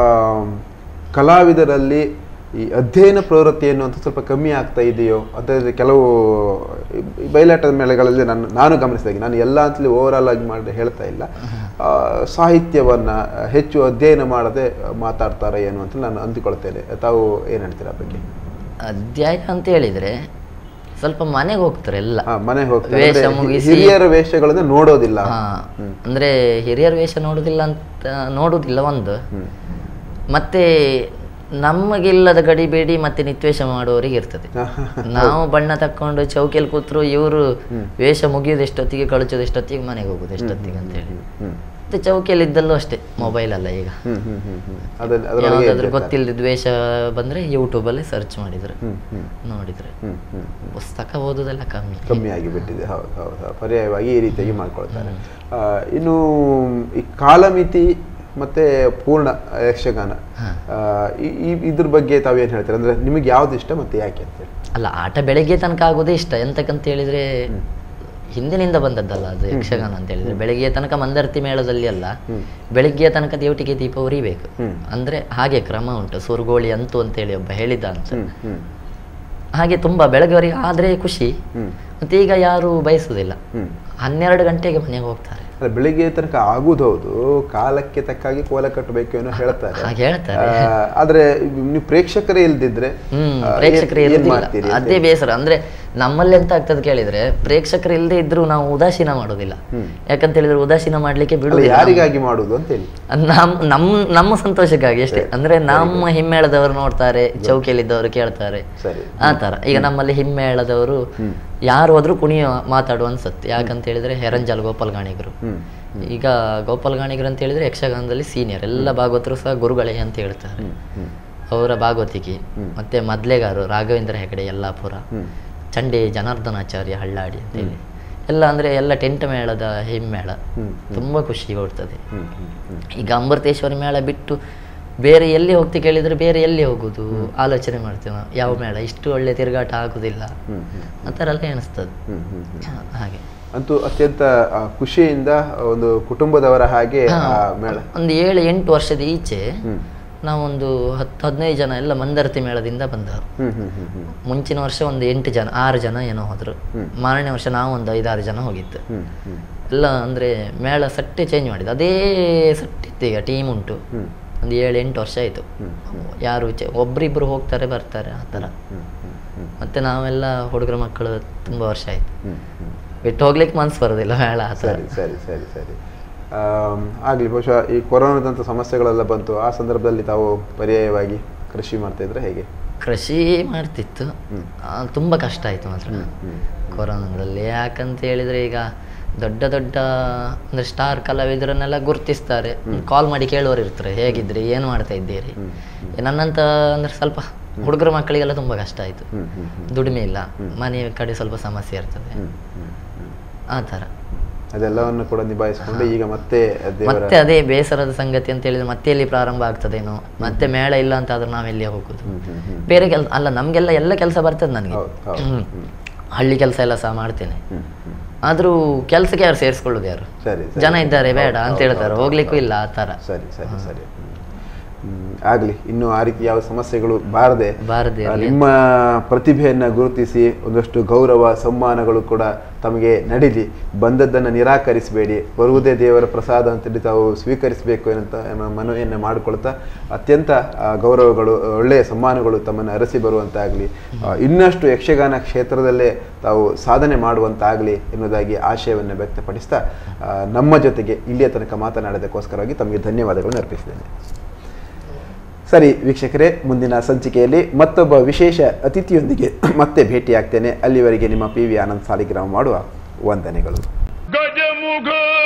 ಕಲಾವಿದರಲ್ಲಿ ಈ ಅಧ್ಯಯನ ಪ್ರವೃತ್ತಿ ಅನ್ನುವಂಥ ಸ್ವಲ್ಪ ಕಮ್ಮಿ ಆಗ್ತಾ ಇದೆಯೋ ಅದಾದ್ರೆ ಕೆಲವು ಈ ಬಯಲಾಟದ ಮೇಳಗಳಲ್ಲಿ ನಾನು ನಾನು ಗಮನಿಸಿದಾಗೆ ನಾನು ಎಲ್ಲ ಅಂತಲೇ ಓವರಾಲ್ ಆಗಿ ಮಾಡಿ ಹೇಳ್ತಾ ಇಲ್ಲ ಆ, ಸಾಹಿತ್ಯವನ್ನ ಹೆಚ್ಚು ಅಧ್ಯಯನ ಮಾಡದೆ ಮಾತಾಡ್ತಾರೆ ಏನು ಅಂತ ನಾನು ಅಂದುಕೊಳ್ತೇನೆ ತಾವು ಏನು ಹೇಳ್ತೀರಾ ಆ ಬಗ್ಗೆ ಅಧ್ಯಾಯ ಅಂತ ಹೇಳಿದ್ರೆ ಸ್ವಲ್ಪ ಮನೆಗೆ ಹೋಗ್ತಾರೆ ಎಲ್ಲ ಹಾ, ಮನೆ ಹೋಗ್ತಾರೆ ವೇಷ ಅಂದ್ರೆ ಮುಗಿಸಿ ಹಿರಿಯರ ವೇಷಗಳನ್ನು ನೋಡೋದಿಲ್ಲ ಹಾ ಅಂದ್ರೆ ಹಿರಿಯರ ವೇಷ ನೋಡುದಿಲ್ಲ ಅಂತ ನೋಡುದಿಲ್ಲ ಒಂದು ಮತ್ತೆ ನಮಗಿಲ್ಲದ ಗಡಿಬೇಡಿ ಮತ್ತೆ ನಿತ್ವೇಷ ಮಾಡುವವರಿಗೆ ಇರ್ತದೆ ನಾವು ಬಣ್ಣ ತಕ್ಕೊಂಡು ಚೌಕಿಯಲ್ಲಿ ಕೂತ್ರು ಇವರು ವೇಷ ಮುಗಿಯೋದು ಎಷ್ಟೊತ್ತಿಗೆ ಕಳಚೋದು ಎಷ್ಟೊತ್ತಿಗೆ ಮನೆಗೆ ಹೋಗುದು ಎಷ್ಟೊತ್ತಿಗೆ ಅಂತೇಳಿ ಹ್ಮ್ ಮತ್ತೆ ಚೌಕಿಯಲ್ಲಿ ಇದ್ದಲ್ಲೂ ಅಷ್ಟೇ ಮೊಬೈಲ್ ಅಲ್ಲ ಈಗ ಹ್ಮ್ ಹ್ಮ್ ಹ್ಮ್ ಹ್ಮ್ ಅದ್ರಲ್ಲಿ ಅದರೊಳಗೆ ಯಾವುದಾದ್ರೂ ಇರ್ತಾರೆ. ಗೊತ್ತಿಲ್ಲದ ದ್ವೇಷ ಬಂದ್ರೆ ಯೂಟ್ಯೂಬಲ್ಲಿ ಸರ್ಚ್ ಮಾಡಿದ್ರೆ ಹ್ಮ್ ಹ್ಮ್ ನೋಡಿದ್ರೆ ಹ್ಮ್ ಹ್ಮ್ ಹ್ಮ್. ಪುಸ್ತಕ ಓದೋದೆಲ್ಲ ಕಮ್ಮಿ ಕಮ್ಮಿ ಆಗಿಬಿಟ್ಟಿದೆ ಹೌದು ಹೌದು ಹೌದು. ಪರ್ಯಾಯವಾಗಿ ಈ ರೀತಿಯಾಗಿ ಮಾಡ್ಕೊಳ್ತಾರೆ ಆ, ಇನ್ನು ಈ ಕಾಲಮಿತಿ ಮತ್ತೆ ಪೂರ್ಣ ಯಕ್ಷಗಾನ ಹಾ. ಆ, ಈ- ಈ- ಇದ್ರ ಬಗ್ಗೆ ತಾವೇನು ಹೇಳ್ತಾರೆ ಅಂದ್ರೆ ನಿಮಗೆ ಯಾವ್ದು ಇಷ್ಟ ಮತ್ತೆ ಯಾಕೆ ಅಂತ ಹೇಳಿ ಅಲ್ಲ ಆಟ ಬೆಳಗ್ಗೆ ತನಕ ಆಗೋದೇ ಇಷ್ಟ ಎಂತಕ್ಕಂತ ಹೇಳಿದ್ರೆ ಹಿಂದಿನಿಂದ ಬಂದದ್ದಲ್ಲ ಅದು ಯಕ್ಷಗಾನ ಅಂತ ಹೇಳಿದ್ರೆ ಬೆಳಗ್ಗೆ ತನಕ ಮಂದರ್ತಿ ಮೇಳದಲ್ಲಿ ಅಲ್ಲ ಬೆಳಿಗ್ಗೆ ತನಕ ದೇವಟಿಗೆ ದೀಪ ಉರಿಬೇಕು ಹ್ಮ್. ಅಂದ್ರೆ ಹಾಗೆ ಕ್ರಮ ಉಂಟು ಸುರ್ಗೋಳಿ ಅಂತು ಅಂತೇಳಿ ಒಬ್ಬ ಹೇಳಿದ ಅಂತ ಹ್ಮ್ ಹ್ಮ್ ಹಾಗೆ ತುಂಬಾ ಬೆಳಗ್ಗೆವರೆಗೆ ಆದ್ರೆ ಖುಷಿ ಹ್ಮ್ ಮತ್ತೆ ಈಗ ಯಾರು ಬಯಸುದಿಲ್ಲ ಹ್ಮ್ ಹನ್ನೆರಡು ಗಂಟೆಗೆ ಮನೆಗೆ ಹೋಗ್ತಾರೆ ಅಲ್ಲ ಬೆಳಿಗ್ಗೆ ತನಕ ಆಗುದು ಹೌದು ಕಾಲಕ್ಕೆ ತಕ್ಕಾಗಿ ಕೋಲ ಕಟ್ಟಬೇಕು ಏನೋ ಹೇಳ್ತಾರೆ ಹಾಗೆ ಹೇಳ್ತಾರೆ. ಆ, ಆದ್ರೆ ನೀವು ಪ್ರೇಕ್ಷಕರೇ ಇಲ್ದಿದ್ರೆ ಹ್ಮ್ ಆ, ಪ್ರೇಕ್ಷಕರು ಏನ್- ಏನ್ ಇರುದಿಲ್ಲ ಮಾಡ್ತೀರಿ ಅಂತ ಅದೇ ಬೇಸರ ಅಂದ್ರೆ ನಮ್ಮಲ್ಲಿ ಎಂತ ಆಗ್ತದೆ ಕೇಳಿದ್ರೆ ಪ್ರೇಕ್ಷಕರು ಇಲ್ಲದೆ ಇದ್ರು ನಾವು ಉದಾಸೀನ ಮಾಡೋದಿಲ್ಲ ಹ್ಮ್. ಯಾಕಂತ ಹೇಳಿದ್ರೆ ಉದಾಸೀನ ಮಾಡ್ಲಿಕ್ಕೆ ಅಲ್ಲ, ಬಿಡುದಿಲ್ಲ ಯಾರಿಗಾಗಿ ಮಾಡುದು ಅಂತ ಹೇಳಿ ಅದ್ ನಮ್ ನಮ್ ನಮ್ಮ ಸಂತೋಷಕ್ಕಾಗಿ ಅಷ್ಟೇ ಅಂದ್ರೆ ನಮ್ಮ ಹಿಮ್ಮೇಳದವರು ನೋಡ್ತಾರೆ ಚೌಕಿಯಲ್ಲಿದ್ದವರು ಕೇಳ್ತಾರೆ ಸರಿ ಆ ತರ ಈಗ ನಮ್ಮಲ್ಲಿ ಹಿಮ್ಮೇಳದವರು ಯಾರು ಹೋದ್ರು ಕುಣಿಯ ಮಾತಾಡುವ ಅನ್ಸತ್ತೆ ಯಾಕಂತ ಹೇಳಿದ್ರೆ ಹೆರಂಜಲ್ ಗೋಪಾಲ್ ಗಾಣಿಗರು ಹ್ಮ್ ಈಗ ಗೋಪಾಲ್ ಗಾಣಿಗರು ಅಂತ ಹೇಳಿದ್ರೆ ಯಕ್ಷಗಾನದಲ್ಲಿ ಸೀನಿಯರ್ ಎಲ್ಲ ಭಾಗವತರು ಸಹ ಗುರುಗಳೇ ಅಂತ ಹೇಳ್ತಾರೆ ಹ್ಮ್ ಹ್ಮ್ ಅವರ ಭಾಗವತಿಕೆ ಮತ್ತೆ ಮದ್ಲೆಗಾರು ರಾಘವೇಂದ್ರ ಹೆಗಡೆ ಯಲ್ಲಾಪುರ ಹ್ಮ್ ಚಂಡಿ ಜನಾರ್ದನಾಚಾರ್ಯ ಹಳ್ಳಾಡಿ ಅಂತೇಳಿ ಎಲ್ಲ ಅಂದ್ರೆ ಎಲ್ಲ ಟೆಂಟ್ ಮೇಳದ ಹಿಮ್ಮೇಳ ಹ್ಮ್ ತುಂಬಾ ಖುಷಿ ಕೊಡ್ತದೆ ಹ್ಮ್ ಹ್ಮ್ ಹ್ಮ್ ಈಗ ಅಮೃತೇಶ್ವರಿ ಮೇಳ ಬಿಟ್ಟು ಬೇರೆ ಎಲ್ಲಿ ಹೋಗ್ತಿ ಕೇಳಿದ್ರೆ ಬೇರೆ ಎಲ್ಲಿ ಹೋಗುದು ಆಲೋಚನೆ ಮಾಡ್ತೇವೆ ನಾವು ಯಾವ ಮೇಳ ಇಷ್ಟು ಒಳ್ಳೆ ತಿರುಗಾಟ ಆಗುದಿಲ್ಲ ಹ್ಮ್ ಹ್ಮ್ ಆ ಥರ ಎಲ್ಲ ಎಣಿಸ್ತದೆ ಹ್ಮ್ ಹ್ಮ್ ಹ್ಮ್ ಹಾಗೆ ಅಂತೂ ಅತ್ಯಂತ ಆ, ಖುಷಿಯಿಂದ ಒಂದು ಕುಟುಂಬದವರ ಹಾಗೆ ಆ ಮೇಳ ಒಂದು ಏಳು ಎಂಟು ವರ್ಷದ ಈಚೆ ಹ್ಮ್ ನಾವೊಂದು ಹತ್ತು ಹದಿನೈದು ಜನ ಎಲ್ಲ ಮಂದರ್ತಿ ಮೇಳದಿಂದ ಬಂದವರು ಹ್ಮ್ ಹ್ಮ್ ಹ್ಮ್ ಹ್ಮ್ ಮುಂಚಿನ ವರ್ಷ ಒಂದು ಎಂಟು ಜನ ಆರು ಜನ ಏನೋ ಹೋದ್ರು ಮಾರನೇ ವರ್ಷ ನಾವು ಒಂದು ಐದಾರು ಜನ ಹೋಗಿದ್ದು ಹ್ಮ್ ಹ್ಮ್ ಎಲ್ಲ ಅಂದ್ರೆ ಮೇಳ ಸಟ್ಟೆ ಚೇಂಜ್ ಮಾಡಿದ್ದು ಅದೇ ಸಟ್ಟಿತ್ತು ಈಗ ಟೀಮ್ ಉಂಟು ಹ್ಮ್ ಒಂದು ಏಳು ಎಂಟು ವರ್ಷ ಆಯಿತು ಯಾರು ಚೆ- ಒಬ್ರಿಬ್ರು ಹೋಗ್ತಾರೆ ಬರ್ತಾರೆ ಆ ಥರ ಹ್ಮ್ ಹ್ಮ್ ಹ್ಮ್ ಮತ್ತೆ ನಾವೆಲ್ಲ ಹುಡುಗರ ಮಕ್ಕಳು ತುಂಬ ವರ್ಷ ಆಯ್ತು ಹ್ಮ್ ಹ್ಮ್ ಬಿಟ್ಟು ಹೋಗ್ಲಿಕ್ಕೆ ಮನ್ಸು ಬರೋದಿಲ್ಲ ಮೇಳ ಆ ಥರ ಸರಿ ಸರಿ ಸರಿ ಸರಿ ಆಮ್, ಆಗ್ಲಿ ಬಹುಶಃ ಈ ಕೊರೋನಾದಂಥ ಸಮಸ್ಯೆಗಳೆಲ್ಲ ಬಂತು ಆ ಸಂದರ್ಭದಲ್ಲಿ ತಾವು ಪರ್ಯಾಯವಾಗಿ ಕೃಷಿ ಮಾಡ್ತಾ ಇದ್ರೆ ಹೇಗೆ ಕೃಷಿ ಮಾಡ್ತಿತ್ತು ಆ, ತುಂಬ ಕಷ್ಟ ಆಯಿತು ಮಾತ್ರ ಕೊರೋನಾದಲ್ಲಿ ಯಾಕಂತ ಹೇಳಿದ್ರೆ ಈಗ ದೊಡ್ಡ ದೊಡ್ಡ ಅಂದ್ರೆ ಸ್ಟಾರ್ ಕಲಾವಿದರನ್ನೆಲ್ಲ ಗುರುತಿಸ್ತಾರೆ ಕಾಲ್ ಮಾಡಿ ಕೇಳೋರು ಇರ್ತಾರೆ ಹೇಗಿದ್ರಿ ಏನು ಮಾಡ್ತಾ ಇದ್ದೀರಿ ನನ್ನಂತ ಅಂದ್ರೆ ಸ್ವಲ್ಪ ಹುಡುಗರ ಮಕ್ಕಳಿಗೆಲ್ಲ ತುಂಬ ಕಷ್ಟ ಆಯಿತು ಹ್ಮ್ ಹ್ಮ್ ದುಡಿಮೆ ಇಲ್ಲ ಮನೆ ಕಡೆ ಸ್ವಲ್ಪ ಸಮಸ್ಯೆ ಇರ್ತದೆ ಹ್ಮ್ ಹ್ಮ್ ಹ್ಮ್ ಆ ಥರ ಅದೆಲ್ಲವನ್ನು ಕೂಡ ನಿಭಾಯಿಸಿಕೊಂಡು ಈಗ ಮತ್ತೆ ದೇವರ ಮತ್ತೆ ಅದೇ ಬೇಸರದ ಸಂಗತಿ ಅಂತ ಹೇಳಿದ್ರೆ ಮತ್ತೆ ಎಲ್ಲಿ ಪ್ರಾರಂಭ ಆಗ್ತದೇನೋ ಮತ್ತೆ ಮೇಳ ಇಲ್ಲ ಅಂತ ಆದ್ರೆ ನಾವೆಲ್ಲಿ ಹೋಗುದು ಹ್ಮ್ ಹ್ಮ್ ಹ್ಮ್ ಬೇರೆ ಕೆಲ್ಸ ಅಲ್ಲ ನಮ್ಗೆಲ್ಲ ಎಲ್ಲ ಕೆಲಸ ಬರ್ತದೆ ನನಗೆ ಹೌದು, ಹೌದು. ಹ್ಮ್. ಹಳ್ಳಿ ಕೆಲಸ ಎಲ್ಲ ಸಹ ಮಾಡ್ತೇನೆ ಹ್ಮ್ ಹ್ಮ್ ಆದ್ರೂ ಕೆಲ್ಸಕ್ಕೆ ಯಾರು ಸೇರಿಸ್ಕೊಳ್ಳೋದು ಯಾರು ಸರಿ ಸರಿ ಜನ ಇದ್ದಾರೆ ಬೇಡ ಹೌದು, ಅಂತ ಹೌದು, ಹೇಳ್ತಾರೆ ಹೌದು, ಹೋಗ್ಲಿಕ್ಕೂ ಹೌದು. ಇಲ್ಲ ಆ ಥರ ಸರಿ ಸರಿ ಸರಿ ಹ್ಮ್. ಹ್ಮ್, ಆಗ್ಲಿ ಇನ್ನು ಆ ರೀತಿ ಯಾವ ಸಮಸ್ಯೆಗಳು ಬಾರದೆ ಬಾರದೆ ಆ, ನಿಮ್ಮ ಪ್ರತಿಭೆಯನ್ನ ಗುರುತಿಸಿ ಒಂದಷ್ಟು ಗೌರವ ಸಮ್ಮಾನಗಳು ಕೂಡ ತಮಗೆ ನಡೀಲಿ ಬಂದದ್ದನ್ನು ನಿರಾಕರಿಸಬೇಡಿ ಬರುವುದೇ ದೇವರ ಪ್ರಸಾದ ಅಂತೇಳಿ ತಾವು ಸ್ವೀಕರಿಸಬೇಕು ಏನಂತ ಎಂಬ ಮನವಿಯನ್ನು ಮಾಡಿಕೊಳ್ತಾ ಅತ್ಯಂತ ಆ, ಗೌರವಗಳು ಒಳ್ಳೆಯ ಸಮ್ಮಾನಗಳು ತಮ್ಮನ್ನು ಅರಸಿ ಬರುವಂತಾಗಲಿ ಇನ್ನಷ್ಟು ಯಕ್ಷಗಾನ ಕ್ಷೇತ್ರದಲ್ಲೇ ತಾವು ಸಾಧನೆ ಮಾಡುವಂತಾಗಲಿ ಎನ್ನುವುದಾಗಿ ಆಶಯವನ್ನು ವ್ಯಕ್ತಪಡಿಸ್ತಾ ಆ, ನಮ್ಮ ಜೊತೆಗೆ ಇಲ್ಲಿಯ ತನಕ ಮಾತನಾಡೋದಕ್ಕೋಸ್ಕರವಾಗಿ ತಮಗೆ ಧನ್ಯವಾದಗಳನ್ನು ಅರ್ಪಿಸಿದ್ದೇನೆ ಸರಿ ವೀಕ್ಷಕರೇ ಮುಂದಿನ ಸಂಚಿಕೆಯಲ್ಲಿ ಮತ್ತೊಬ್ಬ ವಿಶೇಷ ಅತಿಥಿಯೊಂದಿಗೆ ಮತ್ತೆ ಭೇಟಿಯಾಗ್ತೇನೆ ಅಲ್ಲಿವರೆಗೆ ನಿಮ್ಮ ಪಿ ವಿ ಆನಂದ್ ಸಾಲಿಗ್ರಾಮ ಮಾಡುವ ವಂದನೆಗಳು ಗಜಮುಖ